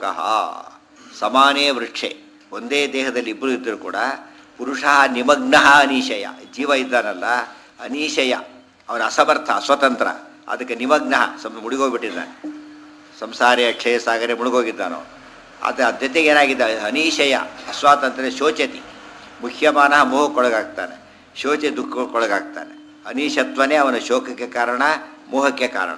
ಸಮಾನೇ ವೃಕ್ಷೆ ಒಂದೇ ದೇಹದಲ್ಲಿ ಇಬ್ಬರು ಇದ್ದರೂ ಕೂಡ ಪುರುಷ ನಿಮಗ್ನ ಅನೀಶಯ ಜೀವ ಇದ್ದಾನಲ್ಲ ಅನೀಶಯ ಅವನ ಅಸಮರ್ಥ ಸ್ವತಂತ್ರ ಅದಕ್ಕೆ ನಿಮಗ್ನ ಸಮ ಮುಳುಗೋಗ್ಬಿಟ್ಟಿದ್ದಾನೆ ಸಂಸಾರಿ ಅಕ್ಷಯ ಸಾಗರೆ ಮುಳುಗೋಗಿದ್ದಾನೋ ಅದು ಅದ್ರ ಜೊತೆಗೆ ಏನಾಗಿದ್ದ ಅನೀಶಯ ಅಸ್ವಾತಂತ್ರ್ಯ ಶೋಚತಿ ಮುಖ್ಯಮಾನ ಮೋಹಕ್ಕೊಳಗಾಗ್ತಾನೆ ಶೋಚೆ ದುಃಖಕ್ಕೊಳಗಾಗ್ತಾನೆ ಅನೀಶತ್ವನೇ ಅವನ ಶೋಕಕ್ಕೆ ಕಾರಣ ಮೋಹಕ್ಕೆ ಕಾರಣ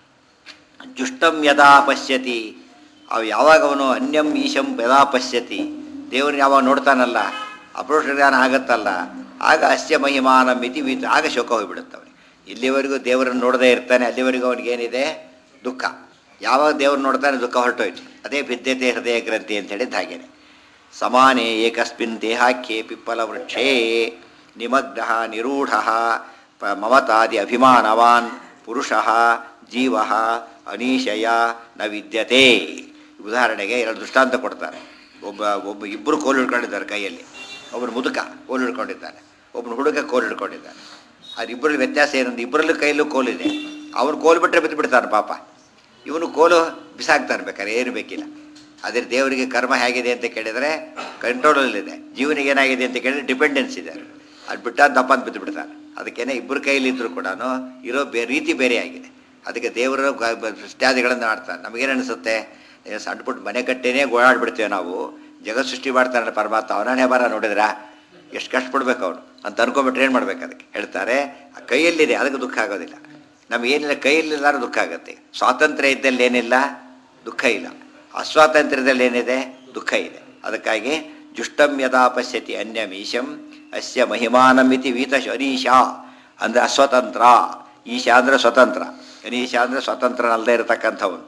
ಜುಷ್ಟಂ ಯದಾ ಪಶ್ಯತಿ ಅವು ಯಾವಾಗ ಅವನು ಅನ್ಯಂ ಈಶಂ ಯದಾ ಪಶ್ಯತಿ ದೇವ್ರನ್ನ ಯಾವಾಗ ನೋಡ್ತಾನಲ್ಲ ಅಪರೋಷ ಜ್ಞಾನ ಆಗತ್ತಲ್ಲ ಆಗ ಅಸ್ಯ ಮಹಿಮಾನ ಮಿತಿ ವೀತ ಆಗ ಶೋಕ ಹೋಗಿಬಿಡುತ್ತೆ ಅವನಿಗೆ ಇಲ್ಲಿವರೆಗೂ ದೇವರನ್ನು ನೋಡದೇ ಇರ್ತಾನೆ ಅಲ್ಲಿವರೆಗೂ ಅವನಿಗೇನಿದೆ ದುಃಖ ಯಾವಾಗ ದೇವ್ರು ನೋಡ್ತಾನೆ ದುಃಖ ಹೊರಟೋಯ್ತು ಅದೇ ಭಿದ್ಯತೆ ಹೃದಯ ಗ್ರಂಥಿ ಅಂತ ಹೇಳಿದ್ದು ಹಾಗೇನೆ ಸಮಾನೆ ಏಕಸ್ಮಿನ್ ದೇಹಾಖ್ಯೆ ಪಿಪ್ಪಲ ವೃಕ್ಷೇ ನಿಮಗ್ನ ನಿರೂಢ ಪ ಮಮತಾದಿ ಅಭಿಮಾನವಾನ್ ಪುರುಷ ಜೀವ ಅನೀಶಯ ನ ವಿದ್ಯತೆ ಉದಾಹರಣೆಗೆ ಎರಡು ದೃಷ್ಟಾಂತ ಕೊಡ್ತಾರೆ ಒಬ್ಬ ಒಬ್ಬ ಇಬ್ಬರು ಕೋಲು ಹಿಡ್ಕೊಂಡಿದ್ದಾರೆ ಕೈಯಲ್ಲಿ ಒಬ್ಬರು ಮುದುಕ ಕೋಲು ಹಿಡ್ಕೊಂಡಿದ್ದಾನೆ ಒಬ್ಬನು ಹುಡುಗ ಕೋಲು ಹಿಡ್ಕೊಂಡಿದ್ದಾನೆ ಅದಿಬ್ಬರಲ್ಲಿ ವ್ಯತ್ಯಾಸ ಏನಂದ್ರೆ ಇಬ್ಬರಲ್ಲೂ ಕೈಯಲ್ಲೂ ಕೋಲಿದೆ ಅವನು ಕೋಲು ಬಿಟ್ಟರೆ ಬಿದ್ದು ಬಿಡ್ತಾನೆ ಪಾಪ ಇವನು ಕೋಲು ಬಿಸಾಕ್ತಾನೆ ಬೇಕಾದ್ರೆ ಏನು ಬೇಕಿಲ್ಲ ಅದೇ ದೇವರಿಗೆ ಕರ್ಮ ಹೇಗಿದೆ ಅಂತ ಕೇಳಿದರೆ ಕಂಟ್ರೋಲಲ್ಲಿದೆ ಜೀವನಿಗೆ ಏನಾಗಿದೆ ಅಂತ ಕೇಳಿದ್ರೆ ಡಿಪೆಂಡೆನ್ಸ್ ಇದೆ ಅದು ಬಿಟ್ಟ ದಪ್ಪ ಅಂತ ಬಿದ್ದು ಬಿಡ್ತಾನೆ ಅದಕ್ಕೇನೆ ಇಬ್ಬರು ಕೈಯಲ್ಲಿದ್ದರೂ ಕೂಡ ಇರೋ ಬೇ ರೀತಿ ಬೇರೆ ಆಗಿದೆ ಅದಕ್ಕೆ ದೇವರು ಸೃಷ್ಟ್ಯಾದಿಗಳನ್ನು ಆಡ್ತಾನೆ ನಮಗೇನು ಅನಿಸುತ್ತೆ ಏ, ಸಣ್ಣ ಪುಟ್ಟ ಮನೆ ಕಟ್ಟೇನೆ ಗೋಳಾಡ್ಬಿಡ್ತೇವೆ ನಾವು ಜಗತ್ ಸೃಷ್ಟಿ ಮಾಡ್ತಾನೆ ಪರಮಾತ್ಮ ಅವನೇ ಬರ ನೋಡಿದ್ರ ಎಷ್ಟು ಕಷ್ಟಪಡ್ಬೇಕು ಅವನು ಅಂತ ಅನ್ಕೊಂಬಿಟ್ರೆ ಏನು ಮಾಡ್ಬೇಕು ಅದಕ್ಕೆ ಹೇಳ್ತಾರೆ ಆ ಕೈಯಲ್ಲಿದೆ ಅದಕ್ಕೆ ದುಃಖ ಆಗೋದಿಲ್ಲ ನಮಗೇನಿಲ್ಲ ಕೈಯಲ್ಲಿಲ್ಲಾರು ದುಃಖ ಆಗುತ್ತೆ ಸ್ವಾತಂತ್ರ್ಯ ಇದ್ದಲ್ಲಿ ಏನಿಲ್ಲ ದುಃಖ ಇಲ್ಲ ಅಸ್ವಾತಂತ್ರ್ಯದಲ್ಲಿ ಏನಿದೆ ದುಃಖ ಇದೆ ಅದಕ್ಕಾಗಿ ಜುಷ್ಟಂ ಯದಾ ಪಶ್ಯತಿ ಅನ್ಯಮೀಶಂ ಅಸ್ಯ ಮಹಿಮಾನಮಿತಿ ವೀತ ಅನೀಶಾ ಅಂದರೆ ಅಸ್ವತಂತ್ರ ಈಶಾ ಅಂದರೆ ಸ್ವತಂತ್ರ ಅನೀಶ ಅಂದರೆ ಸ್ವತಂತ್ರನಲ್ಲದೆ ಇರತಕ್ಕಂಥವನು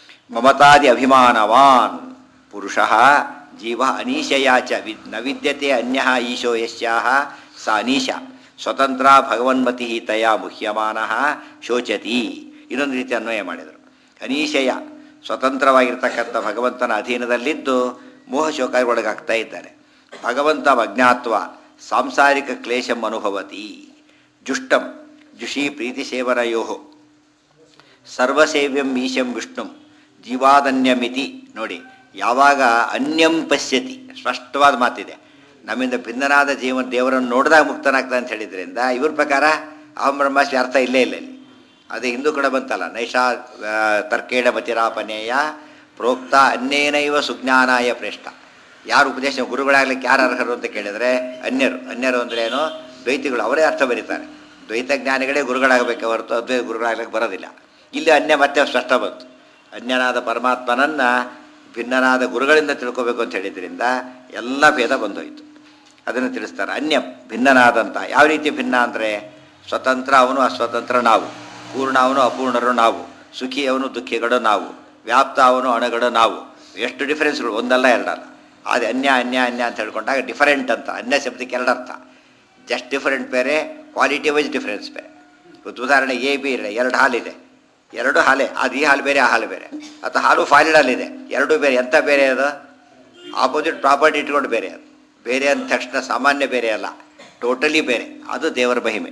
ಮಮತಾದಿ ಅಭಿಮಾನವಾನ್ ಪುರುಷ ಜೀವ ಅನೀಶಯಾಚ ವಿದ್ ನ ವಿದ್ಯತೆ ಅನ್ಯ ಈಶೋ ಯಸ್ಯಾಹ ಸ ಅನೀಶ ಸ್ವತಂತ್ರ ಭಗವನ್ಮತಿ ತಯಾ ಮುಹ್ಯಮಾನ ಶೋಚತಿ ಇನ್ನೊಂದು ರೀತಿ ಅನ್ವಯ ಮಾಡಿದರು ಅನೀಶಯ ಸ್ವತಂತ್ರವಾಗಿರ್ತಕ್ಕಂಥ ಭಗವಂತನ ಅಧೀನದಲ್ಲಿದ್ದು ಮೋಹ ಶೋಕಗೊಳಗಾಗ್ತಾ ಇದ್ದಾರೆ ಭಗವಂತ ಅಜ್ಞಾತ್ವ ಸಾಂಸಾರಿಕ ಕ್ಲೇಶಂ ಅನುಭವತಿ ಜುಷ್ಟಂ ಜುಷಿ ಪ್ರೀತಿ ಸೇವನಯೋ ಸರ್ವಸೇವ್ಯಂ ಈಶಂ ವಿಷ್ಣುಂ ಜೀವಾದನ್ಯಮಿತಿ ನೋಡಿ ಯಾವಾಗ ಅನ್ಯಂ ಪಶ್ಯತಿ ಸ್ಪಷ್ಟವಾದ ಮಾತಿದೆ ನಮ್ಮಿಂದ ಭಿನ್ನನಾದ ಜೀವನ ದೇವರನ್ನು ನೋಡಿದಾಗ ಮುಕ್ತನಾಗ್ತಾನೆ ಅಂತ ಹೇಳಿದ್ರಿಂದ ಇವ್ರ ಪ್ರಕಾರ ಅಹಂ ಬ್ರಹ್ಮಾಸ್ಮಿ ಅರ್ಥ ಇಲ್ಲೇ ಇಲ್ಲ ಇಲ್ಲಿ ಅದೇ ಹಿಂದೂ ಕೂಡ ಬಂತಲ್ಲ ನೈಷಾ ಆ, ತರ್ಕೇಣ ಮತಿರಾಪನೇಯ ಪ್ರೋಕ್ತ ಅನ್ಯೇನೈವ ಸುಜ್ಞಾನಾಯ ಪ್ರೇಷ್ಠ ಯಾರು ಉಪದೇಶ ಗುರುಗಳಾಗ್ಲಿಕ್ಕೆ ಯಾರು ಅರ್ಹರು ಅಂತ ಕೇಳಿದರೆ ಅನ್ಯರು ಅನ್ಯರು ಅಂದ್ರೆ ಏನು ದ್ವೈತಿಗಳು ಅವರೇ ಅರ್ಥ ಬರೀತಾರೆ ದ್ವೈತ ಜ್ಞಾನಿಗಳೇ ಗುರುಗಳಾಗಬೇಕೆ ಹೊರತು ಅದ್ವೈತ ಗುರುಗಳಾಗ್ಲಿಕ್ಕೆ ಬರೋದಿಲ್ಲ ಇಲ್ಲಿ ಅನ್ಯ ಮತ್ತೆ ಸ್ಪಷ್ಟ ಬಂತು ಅನ್ಯನಾದ ಪರಮಾತ್ಮನನ್ನ ಭಿನ್ನನಾದ ಗುರುಗಳಿಂದ ತಿಳ್ಕೋಬೇಕು ಅಂತ ಹೇಳಿದ್ರಿಂದ ಎಲ್ಲ ಭೇದ ಬಂದೋಯ್ತು ಅದನ್ನು ತಿಳಿಸ್ತಾರೆ ಅನ್ಯ ಭಿನ್ನನಾದಂಥ ಯಾವ ರೀತಿ ಭಿನ್ನ ಅಂದರೆ ಸ್ವತಂತ್ರ ಅವನು ಅಸ್ವತಂತ್ರ ನಾವು ಪೂರ್ಣ ಅವನು ಅಪೂರ್ಣರು ನಾವು ಸುಖಿ ಅವನು ದುಃಖಿಗಳು ನಾವು ವ್ಯಾಪ್ತ ಅವನು ಅಣುಗಳು ನಾವು ಎಷ್ಟು ಡಿಫರೆನ್ಸ್ಗಳು ಒಂದಲ್ಲ ಎರಡಲ್ಲ ಅದು ಅನ್ಯ ಅನ್ಯ ಅನ್ಯ ಅಂತ ಹೇಳ್ಕೊಂಡಾಗ ಡಿಫರೆಂಟ್ ಅಂತ ಅನ್ಯ ಶಬ್ದಕ್ಕೆ ಎರಡರ್ಥ ಜಸ್ಟ್ ಡಿಫರೆಂಟ್ ಬೇರೆ ಕ್ವಾಲಿಟಿ ವೈಸ್ ಡಿಫರೆನ್ಸ್ ಬೇರೆ ಇವತ್ತು ಉದಾಹರಣೆ ಎ ಬಿ ಇದೆ ಎರಡು ಹಾಲಿದೆ ಎರಡು ಹಾಲೆ ಅದು ಈ ಹಾಲು ಬೇರೆ ಆ ಹಾಲು ಬೇರೆ ಅಥವಾ ಹಾಲು ಫಾಲಿಡಲ್ಲಿದೆ ಎರಡು ಬೇರೆ ಎಂಥ ಬೇರೆ ಅದು ಆಪೋಸಿಟ್ ಪ್ರಾಪರ್ಟಿ ಇಟ್ಕೊಂಡು ಬೇರೆ ಅದು ಬೇರೆ ಅಂದ ತಕ್ಷಣ ಸಾಮಾನ್ಯ ಬೇರೆ ಅಲ್ಲ ಟೋಟಲಿ ಬೇರೆ ಅದು ದೇವರ ಮಹಿಮೆ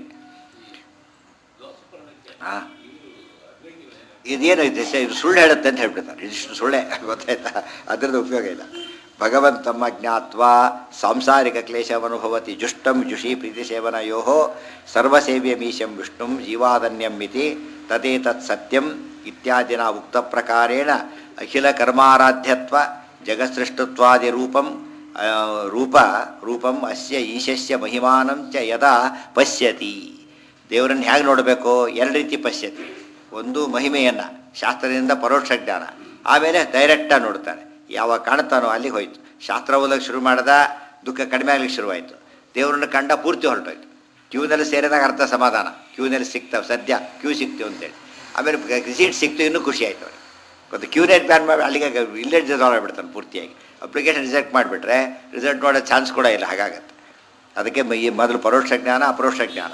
ಹಾಂ ಇದೇನು ಇದೆ ಸ- ಇದು ಸುಳ್ಳು ಹೇಳುತ್ತೆ ಅಂತ ಹೇಳ್ಬಿಡ್ತಾರೆ ಇದಿಷ್ಟು ಸುಳ್ಳೆ ಗೊತ್ತಾಯ್ತಾ ಅದರದ್ದು ಉಪಯೋಗ ಇಲ್ಲ ಭಗವಂತಮ್ಮ ಜ್ಞಾತ್ವ ಸಾಂಸಾರಿಕ ಕ್ಲೇಶವನುಭವತಿ ಜುಷ್ಟಂ ಜುಷಿ ಪ್ರೀತಿ ಸೇವನಯೋ ಸರ್ವಸೇವ್ಯಮೀಶಂ ವಿಷ್ಣುಂ ಜೀವಾದನ್ಯಂ ಇತಿ ತದೇತತ್ ಸತ್ಯಂ ಇತ್ಯಾದಿನ ಉಕ್ತ ಪ್ರಕಾರೇಣ ಅಖಿಲ ಕರ್ಮಾರಾಧ್ಯತ್ವ ಜಗತ್ಸೃಷ್ಟತ್ವಾದಿ ರೂಪಂ ಆ, ರೂಪ ರೂಪಂ ಅಸ್ಯ ಈಶಸ್ಯ ಮಹಿಮಾನಂ ಚ ಯದಾ ಪಶ್ಯತಿ ದೇವರನ್ನು ಹೇಗೆ ನೋಡಬೇಕು ಎರಡು ರೀತಿ ಪಶ್ಯತಿ ಒಂದು ಮಹಿಮೆಯನ್ನು ಶಾಸ್ತ್ರದಿಂದ ಪರೋಕ್ಷ ಜ್ಞಾನ ಆಮೇಲೆ ಡೈರೆಕ್ಟಾಗಿ ನೋಡ್ತಾನೆ ಯಾವಾಗ ಕಾಣ್ತಾನೋ ಅಲ್ಲಿಗೆ ಹೋಯ್ತು ಶಾಸ್ತ್ರ ಓದಕ್ಕೆ ಶುರು ಮಾಡಿದ ದುಃಖ ಕಡಿಮೆ ಆಗ್ಲಿಕ್ಕೆ ಶುರುವಾಯಿತು ದೇವರನ್ನು ಕಂಡ ಪೂರ್ತಿ ಹೊರಟೋಯ್ತು ಕ್ಯೂನಲ್ಲಿ ಸೇರಿದಾಗ ಅರ್ಥ ಸಮಾಧಾನ ಕ್ಯೂನಲ್ಲಿ ಸಿಗ್ತಾವೆ ಸದ್ಯ ಕ್ಯೂ ಸಿಕ್ತೀವಿ ಅಂತೇಳಿ ಆಮೇಲೆ ರಿಸೀಟ್ ಸಿಕ್ತು ಇನ್ನೂ ಖುಷಿ ಆಯ್ತು ಅವ್ರಿಗೆ ಗೊತ್ತು ಕ್ಯೂನೇಟ್ ಬ್ಯಾನ್ ಮಾಡಿ ಅಲ್ಲಿಗೆ ಇಲ್ಲೇ ರಿಸಾಲ್ವ್ ಆಗ್ಬಿಡ್ತಾನೆ ಪೂರ್ತಿಯಾಗಿ ಅಪ್ಲಿಕೇಶನ್ ರಿಜೆಕ್ಟ್ ಮಾಡಿಬಿಟ್ರೆ ರಿಸಲ್ಟ್ ನೋಡೋ ಚಾನ್ಸ್ ಕೂಡ ಇಲ್ಲ ಹಾಗಾಗತ್ತೆ ಅದಕ್ಕೆ ಮ- ಈ ಮೊದಲು ಪರೋಕ್ಷ ಜ್ಞಾನ ಅಪರೋಕ್ಷ ಜ್ಞಾನ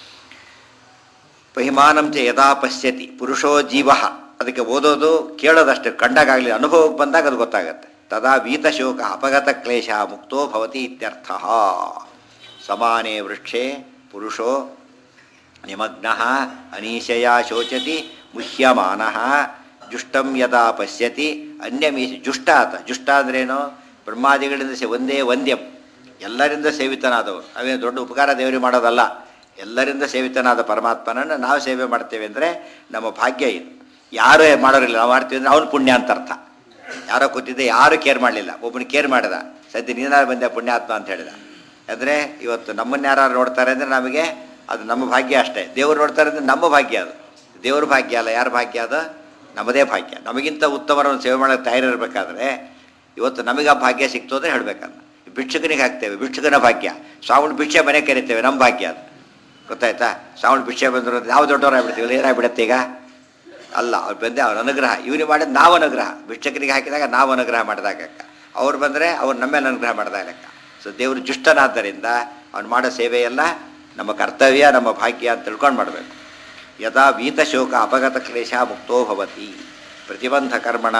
ಪಹಿಮಾನಂ ಚ ಯದಾ ಪಶ್ಯತಿ ಪುರುಷೋ ಜೀವ ಅದಕ್ಕೆ ಓದೋದು ಕೇಳೋದಷ್ಟೇ ಕಂಡಾಗಲಿ ಅನುಭವಕ್ಕೆ ಬಂದಾಗ ಅದು ಗೊತ್ತಾಗತ್ತೆ ತದಾ ವೀತಶೋಕ ಅಪಗತ ಕ್ಲೇಶ ಮುಕ್ತೋ ಭವತಿ ಇತ್ಯರ್ಥ ಸಮಾನೇ ವೃಕ್ಷೇ ಪುರುಷೋ ನಿಮಗ್ನ ಅನೀಶಯ ಶೋಚತಿ ಮುಹ್ಯಮಾನ ಜುಷ್ಟಂ ಯದಾ ಪಶ್ಯತಿ ಅನ್ಯಮೀಶ ಜುಷ್ಟ ಆತ ಜುಷ್ಟ ಅಂದ್ರೇನು ಬ್ರಹ್ಮಾದಿಗಳಿಂದ ಸೇ ಒಂದೇ ವಂದ್ಯಂ ಎಲ್ಲರಿಂದ ಸೇವಿತನಾದವರು ಅವೇನು ದೊಡ್ಡ ಉಪಕಾರ ದೇವರಿಗೆ ಮಾಡೋದಲ್ಲ ಎಲ್ಲರಿಂದ ಸೇವಿತನಾದ ಪರಮಾತ್ಮನನ್ನು ನಾವು ಸೇವೆ ಮಾಡ್ತೇವೆ ಅಂದರೆ ನಮ್ಮ ಭಾಗ್ಯ ಇದು ಯಾರೂ ಮಾಡೋರಿಲ್ಲ ನಾವು ಮಾಡ್ತೀವಿ ಅಂದರೆ ಅವನು ಪುಣ್ಯ ಅಂತ ಅರ್ಥ ಯಾರೋ ಕೂತಿದ್ದೆ ಯಾರೂ ಕೇರ್ ಮಾಡಲಿಲ್ಲ ಒಬ್ಬನು ಕೇರ್ ಮಾಡಿದ ಸದ್ಯ ನೀನಾರು ಬಂದೆ ಪುಣ್ಯಾತ್ಮ ಅಂತ ಹೇಳಿದ ಅಂದರೆ ಇವತ್ತು ನಮ್ಮನ್ನು ಯಾರು ನೋಡ್ತಾರೆ ಅಂದರೆ ನಮಗೆ ಅದು ನಮ್ಮ ಭಾಗ್ಯ ಅಷ್ಟೇ ದೇವರು ನೋಡ್ತಾರೆ ಅಂದರೆ ನಮ್ಮ ಭಾಗ್ಯ ಅದು ದೇವ್ರ ಭಾಗ್ಯ ಅಲ್ಲ ಯಾರ ಭಾಗ್ಯ ಅದು ನಮ್ಮದೇ ಭಾಗ್ಯ ನಮಗಿಂತ ಉತ್ತಮರನ್ನು ಸೇವೆ ಮಾಡೋಕ್ಕೆ ತಯಾರಿರಬೇಕಾದ್ರೆ ಇವತ್ತು ನಮಗೆ ಆ ಭಾಗ್ಯ ಸಿಕ್ತು ಅಂದರೆ ಹೇಳಬೇಕಲ್ಲ ಭಿಕ್ಷುಕನಿಗೆ ಹಾಕ್ತೇವೆ ಭಿಕ್ಷುಕನ ಭಾಗ್ಯ ಶ್ರಾವಣ ಭಿಕ್ಷೆ ಮನೆ ಕರಿತೇವೆ ನಮ್ಮ ಭಾಗ್ಯ ಅದು ಗೊತ್ತಾಯ್ತಾ ಶ್ರಾವಣ ಭಿಕ್ಷೆ ಬಂದರು ನಾವು ದೊಡ್ಡವರಾಗ್ಬಿಡ್ತೀವಿ ಏನಾಗ್ಬಿಡತ್ತೆ ಈಗ ಅಲ್ಲ ಅವ್ರು ಬಂದೆ ಅವ್ರ ಅನುಗ್ರಹ ಇವನಿಗೆ ಮಾಡಿದ ನಾವು ಅನುಗ್ರಹ ಭಿಕ್ಷಕರಿಗೆ ಹಾಕಿದಾಗ ನಾವು ಅನುಗ್ರಹ ಮಾಡಿದಾಗ ಲೆಕ್ಕ ಅವ್ರು ಬಂದರೆ ಅವ್ರು ನಮ್ಮ ಮೇಲೆ ಅನುಗ್ರಹ ಮಾಡಿದಾಗ ಲೆಕ್ಕ ಸೊ ದೇವರು ಜುಷ್ಟನಾದ್ದರಿಂದ ಅವ್ನು ಮಾಡೋ ಸೇವೆಯೆಲ್ಲ ನಮ್ಮ ಕರ್ತವ್ಯ ನಮ್ಮ ಭಾಗ್ಯ ಅಂತ ತಿಳ್ಕೊಂಡು ಮಾಡಬೇಕು ಯಥಾ ವೀತಶೋಕ ಅಪಗತ ಕ್ಲೇಶ ಮುಕ್ತೋ ಭವತಿ ಪ್ರತಿಬಂಧ ಕರ್ಮಣ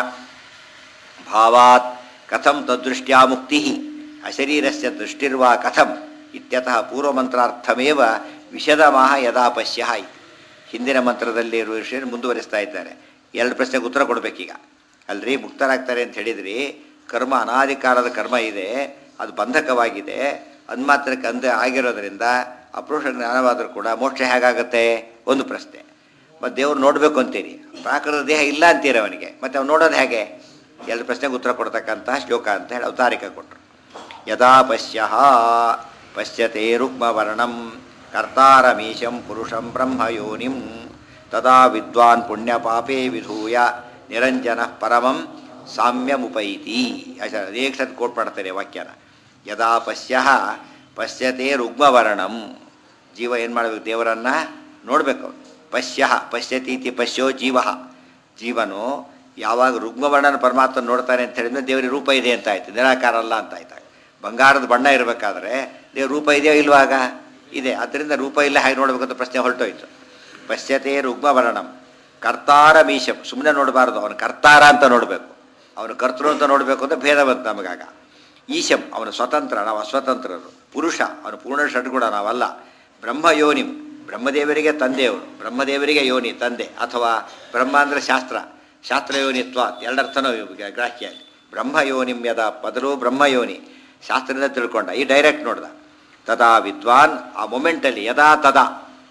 ಭಾವಾತ್ ಕಥಂ ತದ್ದೃಷ್ಟ್ಯಾ ಮುಕ್ತಿ ಅಶರೀರಸ್ಯ ದೃಷ್ಟಿರ್ವಾ ಕಥಂ ಇತ್ಯತಃ ಪೂರ್ವಮಂತ್ರಾರ್ಥಮೇವ ವಿಶದಮಾಹ ಯದಾ ಪಶ್ಯ ಇತಿ. ಹಿಂದಿನ ಮಂತ್ರದಲ್ಲಿ ಇರುವ ವಿಷಯ ಮುಂದುವರಿಸ್ತಾ ಇದ್ದಾರೆ ಎರಡು ಪ್ರಶ್ನೆಗೆ ಉತ್ತರ ಕೊಡಬೇಕೀಗ ಅಲ್ರಿ ಮುಕ್ತರಾಗ್ತಾರೆ ಅಂತ ಹೇಳಿದ್ರಿ ಕರ್ಮ ಅನಾದಿ ಕಾಲದ ಕರ್ಮ ಇದೆ ಅದು ಬಂಧಕವಾಗಿದೆ ಅನ್ಮಾತ್ರಕ್ಕೆ ಅಂದ ಆಗಿರೋದ್ರಿಂದ ಅಪುರುಷ ಜ್ಞಾನವಾದರೂ ಕೂಡ ಮೋಕ್ಷ ಹೇಗಾಗತ್ತೆ ಒಂದು ಪ್ರಶ್ನೆ ಮತ್ತು ದೇವ್ರು ನೋಡಬೇಕು ಅಂತೀರಿ ಪ್ರಾಕೃತ ದೇಹ ಇಲ್ಲ ಅಂತೀರಿ ಅವನಿಗೆ ಮತ್ತು ಅವ್ನು ನೋಡೋದು ಹೇಗೆ ಎರಡು ಪ್ರಶ್ನೆಗೆ ಉತ್ತರ ಕೊಡ್ತಕ್ಕಂತಹ ಶ್ಲೋಕ ಅಂತ ಹೇಳಿ ಅವತಾರಿಕ ಕೊಟ್ಟರು ಯದಾ ಪಶ್ಯ ಪಶ್ಯತೆ ರುಕ್ಮವರ್ಣಂ ಕರ್ತಾರಮೀಶಂ ಪುರುಷಂ ಬ್ರಹ್ಮಯೋನಿಂ ತದಾ ವಿದ್ವಾನ್ ಪುಣ್ಯ ಪಾಪೇ ವಿಧೂಯ ನಿರಂಜನ ಪರಮಂ ಸಾಮ್ಯಮುಪೈತಿ ಅಷ್ಟೇ ಅನೇಕ ಸತಿ ಕೋಟ್ ಮಾಡ್ತಾರೆ ವಾಕ್ಯನ ಯದಾ ಪಶ್ಯ ಪಶ್ಯತೆ ರುಗ್ಮವರ್ಣಂ ಜೀವ ಏನು ಮಾಡಬೇಕು ದೇವರನ್ನು ನೋಡಬೇಕು ಪಶ್ಯ ಪಶ್ಯತಿ ಇತಿ ಪಶ್ಯೋ ಜೀವ ಜೀವನು ಯಾವಾಗ ರುಗ್ಮವರ್ಣನ ಪರಮಾತ್ಮ ನೋಡ್ತಾನೆ ಅಂತ ಹೇಳಿದ್ರೆ ದೇವರಿಗೆ ರೂಪ ಇದೆ ಅಂತ ಆಯ್ತು ನಿರಾಕಾರ ಅಲ್ಲ ಅಂತ ಆಯ್ತು ಬಂಗಾರದ ಬಣ್ಣ ಇರಬೇಕಾದ್ರೆ ದೇವ್ರ ರೂಪ ಇದೆಯೋ ಇಲ್ವಾಗ ಇದೆ ಅದರಿಂದ ರೂಪ ಇಲ್ಲ ಹಾಗೆ ನೋಡ್ಬೇಕಂತ ಪ್ರಶ್ನೆ ಹೊರಟೋಯ್ತು ಪಶ್ಯತೆ ರುಗ್ಮವರ್ಣಂ ಕರ್ತಾರ ಮೀಶಂ ಸುಮ್ಮನೆ ನೋಡಬಾರ್ದು ಅವನು ಕರ್ತಾರ ಅಂತ ನೋಡಬೇಕು ಅವನು ಕರ್ತೃ ಅಂತ ನೋಡಬೇಕು ಅಂತ ಭೇದ ಬಂತು ನಮಗಾಗ ಈಶಂ ಅವನು ಸ್ವತಂತ್ರ ನಾವು ಅಸ್ವತಂತ್ರರು ಪುರುಷ ಅವನು ಪೂರ್ಣ ಷಡ್ಗುಣ ನಾವಲ್ಲ ಬ್ರಹ್ಮಯೋನಿಂ ಬ್ರಹ್ಮದೇವರಿಗೆ ತಂದೆಯವರು ಬ್ರಹ್ಮದೇವರಿಗೆ ಯೋನಿ ತಂದೆ ಅಥವಾ ಬ್ರಹ್ಮ ಅಂದರೆ ಶಾಸ್ತ್ರ ಶಾಸ್ತ್ರ ಯೋನಿತ್ವ ಎರಡರ್ಥನೂ ಇವಾಗ ಗ್ರಾಹ್ಯ ಅಲ್ಲಿ ಬ್ರಹ್ಮ ಯೋನಿಂ ಯದ ಬದಲು ಬ್ರಹ್ಮ ಯೋನಿ ಶಾಸ್ತ್ರದಿಂದ ತಿಳ್ಕೊಂಡ ಈ ಡೈರೆಕ್ಟ್ ನೋಡ್ದ ತದಾ ವಿದ್ವಾನ್ ಆ ಮೊಮೆಂಟಲ್ಲಿ ಯದಾ ತದಾ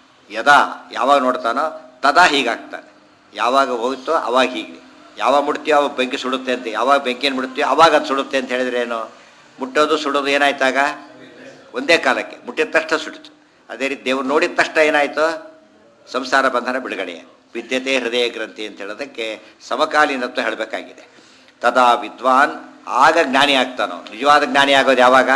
ಯದಾ ಯಾವಾಗ ನೋಡ್ತಾನೋ ತದಾ ಹೀಗಾಗ್ತಾನೆ ಯಾವಾಗ ಹೋಗುತ್ತೋ ಅವಾಗ ಹೀಗೆ ಯಾವಾಗ ಮುಡ್ತೀಯೋ ಅವಾಗ ಬೆಂಕಿ ಸುಡುತ್ತೆ ಅಂತ ಯಾವಾಗ ಬೆಂಕಿಯನ್ನು ಮುಡ್ತೀಯೋ ಅವಾಗ ಅದು ಸುಡುತ್ತೆ ಅಂತ ಹೇಳಿದ್ರೆ ಏನು ಮುಟ್ಟೋದು ಸುಡೋದು ಏನಾಯ್ತಾಗ ಒಂದೇ ಕಾಲಕ್ಕೆ ಮುಟ್ಟಿದ ತಕ್ಷಣ ಸುಡಿತು ಅದೇ ರೀತಿ ದೇವ್ರು ನೋಡಿದ ತಕ್ಷಣ ಏನಾಯಿತು ಸಂಸಾರ ಬಂಧನ ಬಿಡುಗಡೆ ವಿದ್ಯತೆ ಹೃದಯ ಗ್ರಂಥಿ ಅಂತ ಹೇಳೋದಕ್ಕೆ ಸಮಕಾಲೀನತ್ವ ಹೇಳಬೇಕಾಗಿದೆ ತದಾ ವಿದ್ವಾನ್ ಆಗ ಜ್ಞಾನಿ ಆಗ್ತಾನೋ ನಿಜವಾದ ಜ್ಞಾನಿ ಆಗೋದು ಯಾವಾಗ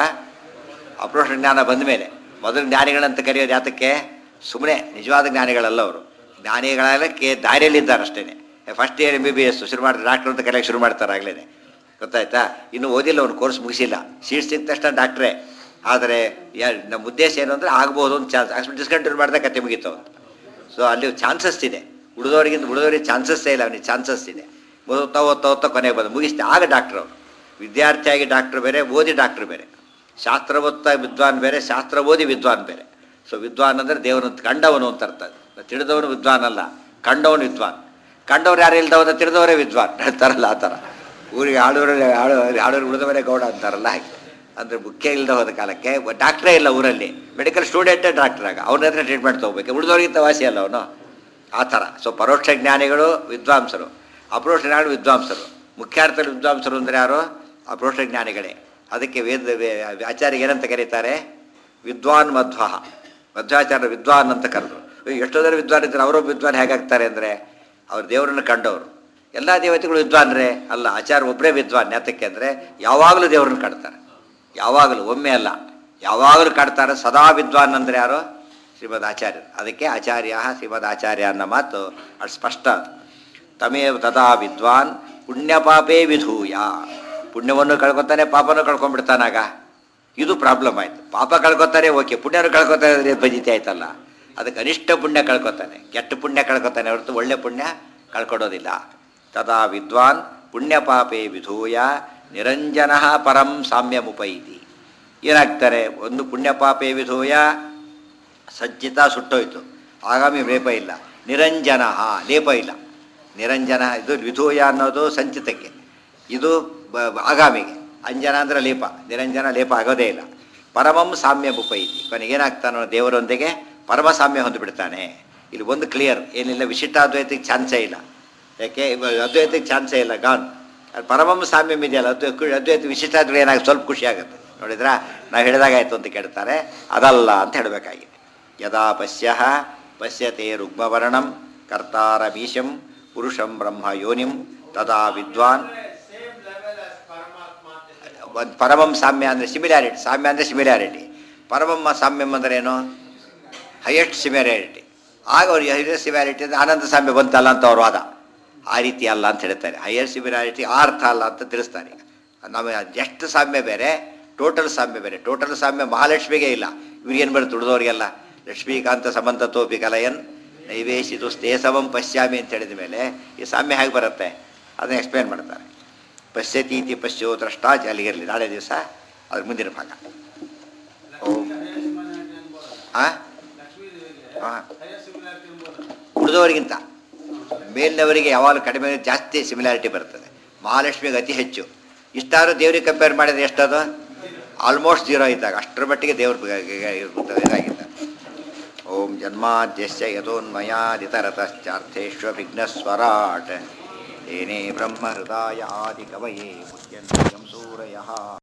ಅಪ್ರೋಷ ಜ್ಞಾನ ಬಂದ ಮೇಲೆ ಮೊದಲು ಜ್ಞಾನಿಗಳಂತ ಕರೆಯೋದು ಯಾತಕ್ಕೆ ಸುಮ್ಮನೆ ನಿಜವಾದ ಜ್ಞಾನಿಗಳಲ್ಲ ಅವರು ಜ್ಞಾನಿಗಳಕ್ಕೆ ದಾರಿಯಲ್ಲಿದ್ದಾರೆ ಅಷ್ಟೇ first year M B B S ಶುರು ಮಾಡ್ತಾರೆ ಡಾಕ್ಟರ್ ಅಂತ ಕರೆಯೋಕೆ ಶುರು ಮಾಡ್ತಾರೆ ಆಗಲೇ ಗೊತ್ತಾಯ್ತಾ ಇನ್ನು ಓದಿಲ್ಲ ಅವ್ನು ಕೋರ್ಸ್ ಮುಗಿಸಿಲ್ಲ ಸೀಟ್ ಸಿಕ್ಕ ತಕ್ಷಣ ಡಾಕ್ಟ್ರೇ ಆದರೆ ಯಾ ನಮ್ಮ ಉದ್ದೇಶ ಏನು ಅಂದರೆ ಆಗ್ಬೋದು ಒಂದು ಚಾನ್ಸ್ ಅಷ್ಟು ಡಿಸ್ಕಂಟಿನ್ಯೂ ಮಾಡಿದಾಗ ಕತೆ ಮುಗೀತು ಅವನು ಸೊ ಅಲ್ಲಿ ಚಾನ್ಸಸ್ ಇದೆ ಉಳಿದವರಿಗಿಂತ ಉಳಿದವರಿಗೆ ಚಾನ್ಸಸ್ಸೇ ಇಲ್ಲ ಅವನಿಗೆ ಚಾನ್ಸಸ್ ಇದೆ ಓದ್ತಾ ಓದ್ತಾ ಓದ್ತಾ ಕೊನೆಗೆ ಬಂದು ಮುಗಿಸ್ತೆ ಆಗ ಡಾಕ್ಟ್ರ್ ಅವರು ವಿದ್ಯಾರ್ಥಿಯಾಗಿ ಡಾಕ್ಟ್ರ್ ಬೇರೆ ಓದಿ ಡಾಕ್ಟ್ರ್ ಬೇರೆ ಶಾಸ್ತ್ರ ಓದ್ತಾ ವಿದ್ವಾನ್ ಬೇರೆ ಶಾಸ್ತ್ರ ಓದಿ ವಿದ್ವಾನ್ ಬೇರೆ ಸೊ ವಿದ್ವಾನ್ ಅಂದರೆ ದೇವರನ್ನು ಕಂಡವನು ಅಂತ ಅರ್ಥ ಅದು. ತಿಳಿದವನು ವಿದ್ವಾನ್ ಅಲ್ಲ ಕಂಡವನು ವಿದ್ವಾನ್ ಕಂಡವ್ರು ಯಾರು ಇಲ್ದವನ್ನ ತಿಳಿದವರೇ ವಿದ್ವಾನ್ ಹೇಳ್ತಾರಲ್ಲ ಆ ಥರ ಊರಿಗೆ ಆಡೋರು ಆಡೋ ಆಡೋರು ಉಳಿದವರೇ ಗೌಡ ಅಂತಾರಲ್ಲ ಹಾಗೆ ಅಂದರೆ ಮುಖ್ಯ ಇಲ್ಲದ ಹೋದ ಕಾಲಕ್ಕೆ ಡಾಕ್ಟ್ರೇ ಇಲ್ಲ ಊರಲ್ಲಿ ಮೆಡಿಕಲ್ ಸ್ಟೂಡೆಂಟೇ ಡಾಕ್ಟರ್ ಆಗ ಅವನ ಹತ್ರ ಟ್ರೀಟ್ಮೆಂಟ್ ತೊಗೋಬೇಕು ಉಳಿದವ್ರಿಗಿಂತ ವಾಸಿ ಅಲ್ಲ ಅವನು ಆ ಥರ ಸೊ ಪರೋಕ್ಷ ಜ್ಞಾನಿಗಳು ವಿದ್ವಾಂಸರು ಅಪರೋಕ್ಷ ಜ್ಞಾನಿಗಳು ವಿದ್ವಾಂಸರು ಮುಖ್ಯಾರ್ಥದಲ್ಲಿ ವಿದ್ವಾಂಸರು ಅಂದರೆ ಯಾರು ಅಪರೋಕ್ಷ ಜ್ಞಾನಿಗಳೇ ಅದಕ್ಕೆ ವೇದ ವೇ- ಆಚಾರ್ಯ ಏನಂತ ಕರೀತಾರೆ ವಿದ್ವಾನ್ ಮಧ್ವ ಮಧ್ವಾಚಾರ್ಯ ವಿದ್ವಾನ್ ಅಂತ ಕರೆದು ಎಷ್ಟೋ ಜನ ವಿದ್ವಾನ್ ಇದ್ದಾರೆ ಅವರು ವಿದ್ವಾನ್ ಹೇಗಾಗ್ತಾರೆ ಅಂದರೆ ಅವ್ರು ದೇವರನ್ನು ಕಂಡವರು ಎಲ್ಲ ದೇವತೆಗಳು ವಿದ್ವಾನ್ರೇ ಅಲ್ಲ ಆಚಾರ್ಯ ಒಬ್ಬರೇ ವಿದ್ವಾನ್ ಯಾತಕ್ಕೆ ಅಂದರೆ ಯಾವಾಗಲೂ ದೇವರನ್ನು ಕಾಡ್ತಾರೆ ಯಾವಾಗಲೂ ಒಮ್ಮೆ ಅಲ್ಲ ಯಾವಾಗಲೂ ಕಾಡ್ತಾರೆ ಸದಾ ವಿದ್ವಾನ್ ಅಂದರೆ ಯಾರು ಶ್ರೀಮದ್ ಆಚಾರ್ಯರು ಅದಕ್ಕೆ ಆಚಾರ್ಯ ಶ್ರೀಮದ್ ಆಚಾರ್ಯ ಅನ್ನೋ ಮಾತು ಅದು ಸ್ಪಷ್ಟ ಅದು ತಮೇವ ತದಾ ವಿದ್ವಾನ್ ಪುಣ್ಯ ಪಾಪೇ ವಿಧೂಯ ಪುಣ್ಯವನ್ನು ಕಳ್ಕೊತಾನೆ ಪಾಪನೂ ಕಳ್ಕೊಂಡ್ಬಿಡ್ತಾನಾಗ ಇದು ಪ್ರಾಬ್ಲಮ್ ಆಯ್ತು ಪಾಪ ಕಳ್ಕೊತಾರೆ ಓಕೆ ಪುಣ್ಯನು ಕಳ್ಕೊತಾರೆ ಬಜಿತಿ ಆಯ್ತಲ್ಲ ಅದಕ್ಕೆ ಅನಿಷ್ಟ ಪುಣ್ಯ ಕಳ್ಕೊತಾನೆ ಕೆಟ್ಟ ಪುಣ್ಯ ಕಳ್ಕೊತಾನೆ ಹೊರತು ಒಳ್ಳೆ ಪುಣ್ಯ ಕಳ್ಕೊಡೋದಿಲ್ಲ ತದಾ ವಿದ್ವಾನ್ ಪುಣ್ಯ ಪಾಪೇ ವಿಧೂಯ ನಿರಂಜನ ಪರಂ ಸಾಮ್ಯಮುಪೈತಿ ಏನಾಗ್ತಾರೆ ಒಂದು ಪುಣ್ಯ ಪಾಪೇ ವಿಧೂಯ ಸಜ್ಜಿತ ಸುಟ್ಟೋಯ್ತು ಆಗಾಮಿ ಲೇಪ ಇಲ್ಲ ನಿರಂಜನ ಲೇಪ ಇಲ್ಲ ನಿರಂಜನ ಇದು ವಿಧೂಯ ಅನ್ನೋದು ಸಂಚಿತಕ್ಕೆ ಇದು ಬ- ಬ- ಆಗಾಮಿಗೆ ಅಂಜನ ಅಂದರೆ ಲೇಪ ನಿರಂಜನ ಲೇಪ ಆಗೋದೇ ಇಲ್ಲ ಪರಮಂ ಸಾಮ್ಯ ಉಪೈತಿ ಕೊನೆಗೇನಾಗ್ತಾನೋ ದೇವರೊಂದಿಗೆ ಪರಮ ಸಾಮ್ಯ ಹೊಂದಿಬಿಡ್ತಾನೆ ಇಲ್ಲಿ ಒಂದು ಕ್ಲಿಯರ್ ಏನಿಲ್ಲ ವಿಶಿಷ್ಟ ಅದ್ವೈತಕ್ಕೆ ಚಾನ್ಸೇ ಇಲ್ಲ ಯಾಕೆ ಇವ- ಅದ್ವೈತಕ್ಕೆ ಚಾನ್ಸೇ ಇಲ್ಲ ಗಾನ್ ಅದು ಪರಮಂ ಸಾಮ್ಯಂ ಇದೆಯಲ್ಲ ಅದು ಕು- ಅದ್ವೈತ ವಿಶಿಷ್ಟ ಅದ್ವೈತ ಏನಾಗುತ್ತೆ ಸ್ವಲ್ಪ ಖುಷಿ ಆಗುತ್ತೆ ನೋಡಿದ್ರಾ ನಾವು ಹೇಳಿದಾಗಾಯ್ತು ಅಂತ ಕೇಳ್ತಾರೆ ಅದಲ್ಲ ಅಂತ ಹೇಳಬೇಕಾಗಿದೆ ಯದಾ ಪಶ್ಯ ಪಶ್ಯತೆ ರುಗ್ಮವರ್ಣಂ ಕರ್ತಾರಮೀಶಂ ಪುರುಷಂ ಬ್ರಹ್ಮ ಯೋನಿಂ ತದಾ ವಿದ್ವಾನ್ ಒಂದು ಪರಮಂ ಸಾಮ್ಯ ಅಂದರೆ ಸಿಮಿಲಾರಿಟಿ ಸಾಮ್ಯ ಅಂದರೆ ಸಿಮಿಲಾರಿಟಿ ಪರಮಮ್ಮ ಸಾಮ್ಯಂ ಅಂದ್ರೆ ಏನು ಹೈಯೆಸ್ಟ್ ಸಿಮಿಲಾರಿಟಿ ಆಗ ಅವ್ರು ಹೈಯೆಸ್ಟ್ ಸಿಮಿಲಾರಿಟಿ ಅಂದರೆ ಆನಂದ ಸಾಮ್ಯ ಬಂತಲ್ಲ ಅಂತ ಅವ್ರ ವಾದ ಆ ರೀತಿ ಅಲ್ಲ ಅಂತ ಹೇಳ್ತಾರೆ ಹೈಯೆಸ್ಟ್ ಸಿಮಿಲಾರಿಟಿ ಆ ಅರ್ಥ ಅಲ್ಲ ಅಂತ ತಿಳಿಸ್ತಾರೆ ಈಗ ನಮಗೆ ಎಷ್ಟು ಸಾಮ್ಯ ಬೇರೆ ಟೋಟಲ್ ಸಾಮ್ಯ ಬೇರೆ ಟೋಟಲ್ ಸಾಮ್ಯ ಮಹಾಲಕ್ಷ್ಮಿಗೆ ಇಲ್ಲ ಇವ್ರಿಗೇನು ಬರುತ್ತೆ ಉಳಿದವರಿಗೆಲ್ಲ ಲಕ್ಷ್ಮೀಕಾಂತ ಸಮಂತ ತೋಪಿ ಕಲಯನ್ ನೈವೇಶಿತು ಸ್ಥೇಸವಂ ಪಶ್ಯಾಮಿ ಅಂತ ಹೇಳಿದ ಮೇಲೆ ಈ ಸಾಮ್ಯ ಹೇಗೆ ಬರುತ್ತೆ ಅದನ್ನ ಎಕ್ಸ್ಪ್ಲೇನ್ ಮಾಡ್ತಾರೆ ಪಶ್ಯತೀತಿ ಪಶ್ಯೋ ದ್ರಷ್ಟ ಅಲ್ಲಿಗಿರಲಿ ನಾಳೆ ದಿವಸ ಅದ್ರ ಮುಂದಿನ ಭಾಗ ಓಂ ಆ? ಆ. ಉಳಿದವರಿಗಿಂತ ಮೇಲಿನವರಿಗೆ ಯಾವಾಗಲೂ ಕಡಿಮೆ ಜಾಸ್ತಿ ಸಿಮಿಲಾರಿಟಿ ಬರ್ತದೆ ಮಹಾಲಕ್ಷ್ಮಿಗೆ ಅತಿ ಹೆಚ್ಚು ಇಷ್ಟಾದ್ರೂ ದೇವ್ರಿಗೆ ಕಂಪೇರ್ ಮಾಡಿದ್ರೆ ಎಷ್ಟದು ಆಲ್ಮೋಸ್ಟ್ ಜೀರೋ ಇದ್ದಾಗ ಅಷ್ಟರ ಮಟ್ಟಿಗೆ ದೇವ್ರ ಇದಾಗಿದ್ದ ಓಂ ಜನ್ಮಾದ್ಯಸ್ಯ ಯಥೋನ್ಮಯಾದಿತರತಶ್ಚಾರ್ಥೇಶ್ವ ವಿಘ್ನಸ್ವರಾಟ್ ಏನೇ ಬ್ರಹ್ಮ ಹೃದಯ ಆದಿ ಕವಯೇ ಮುಖ್ಯಂತ್ಯಂ ಸೂರಯಃ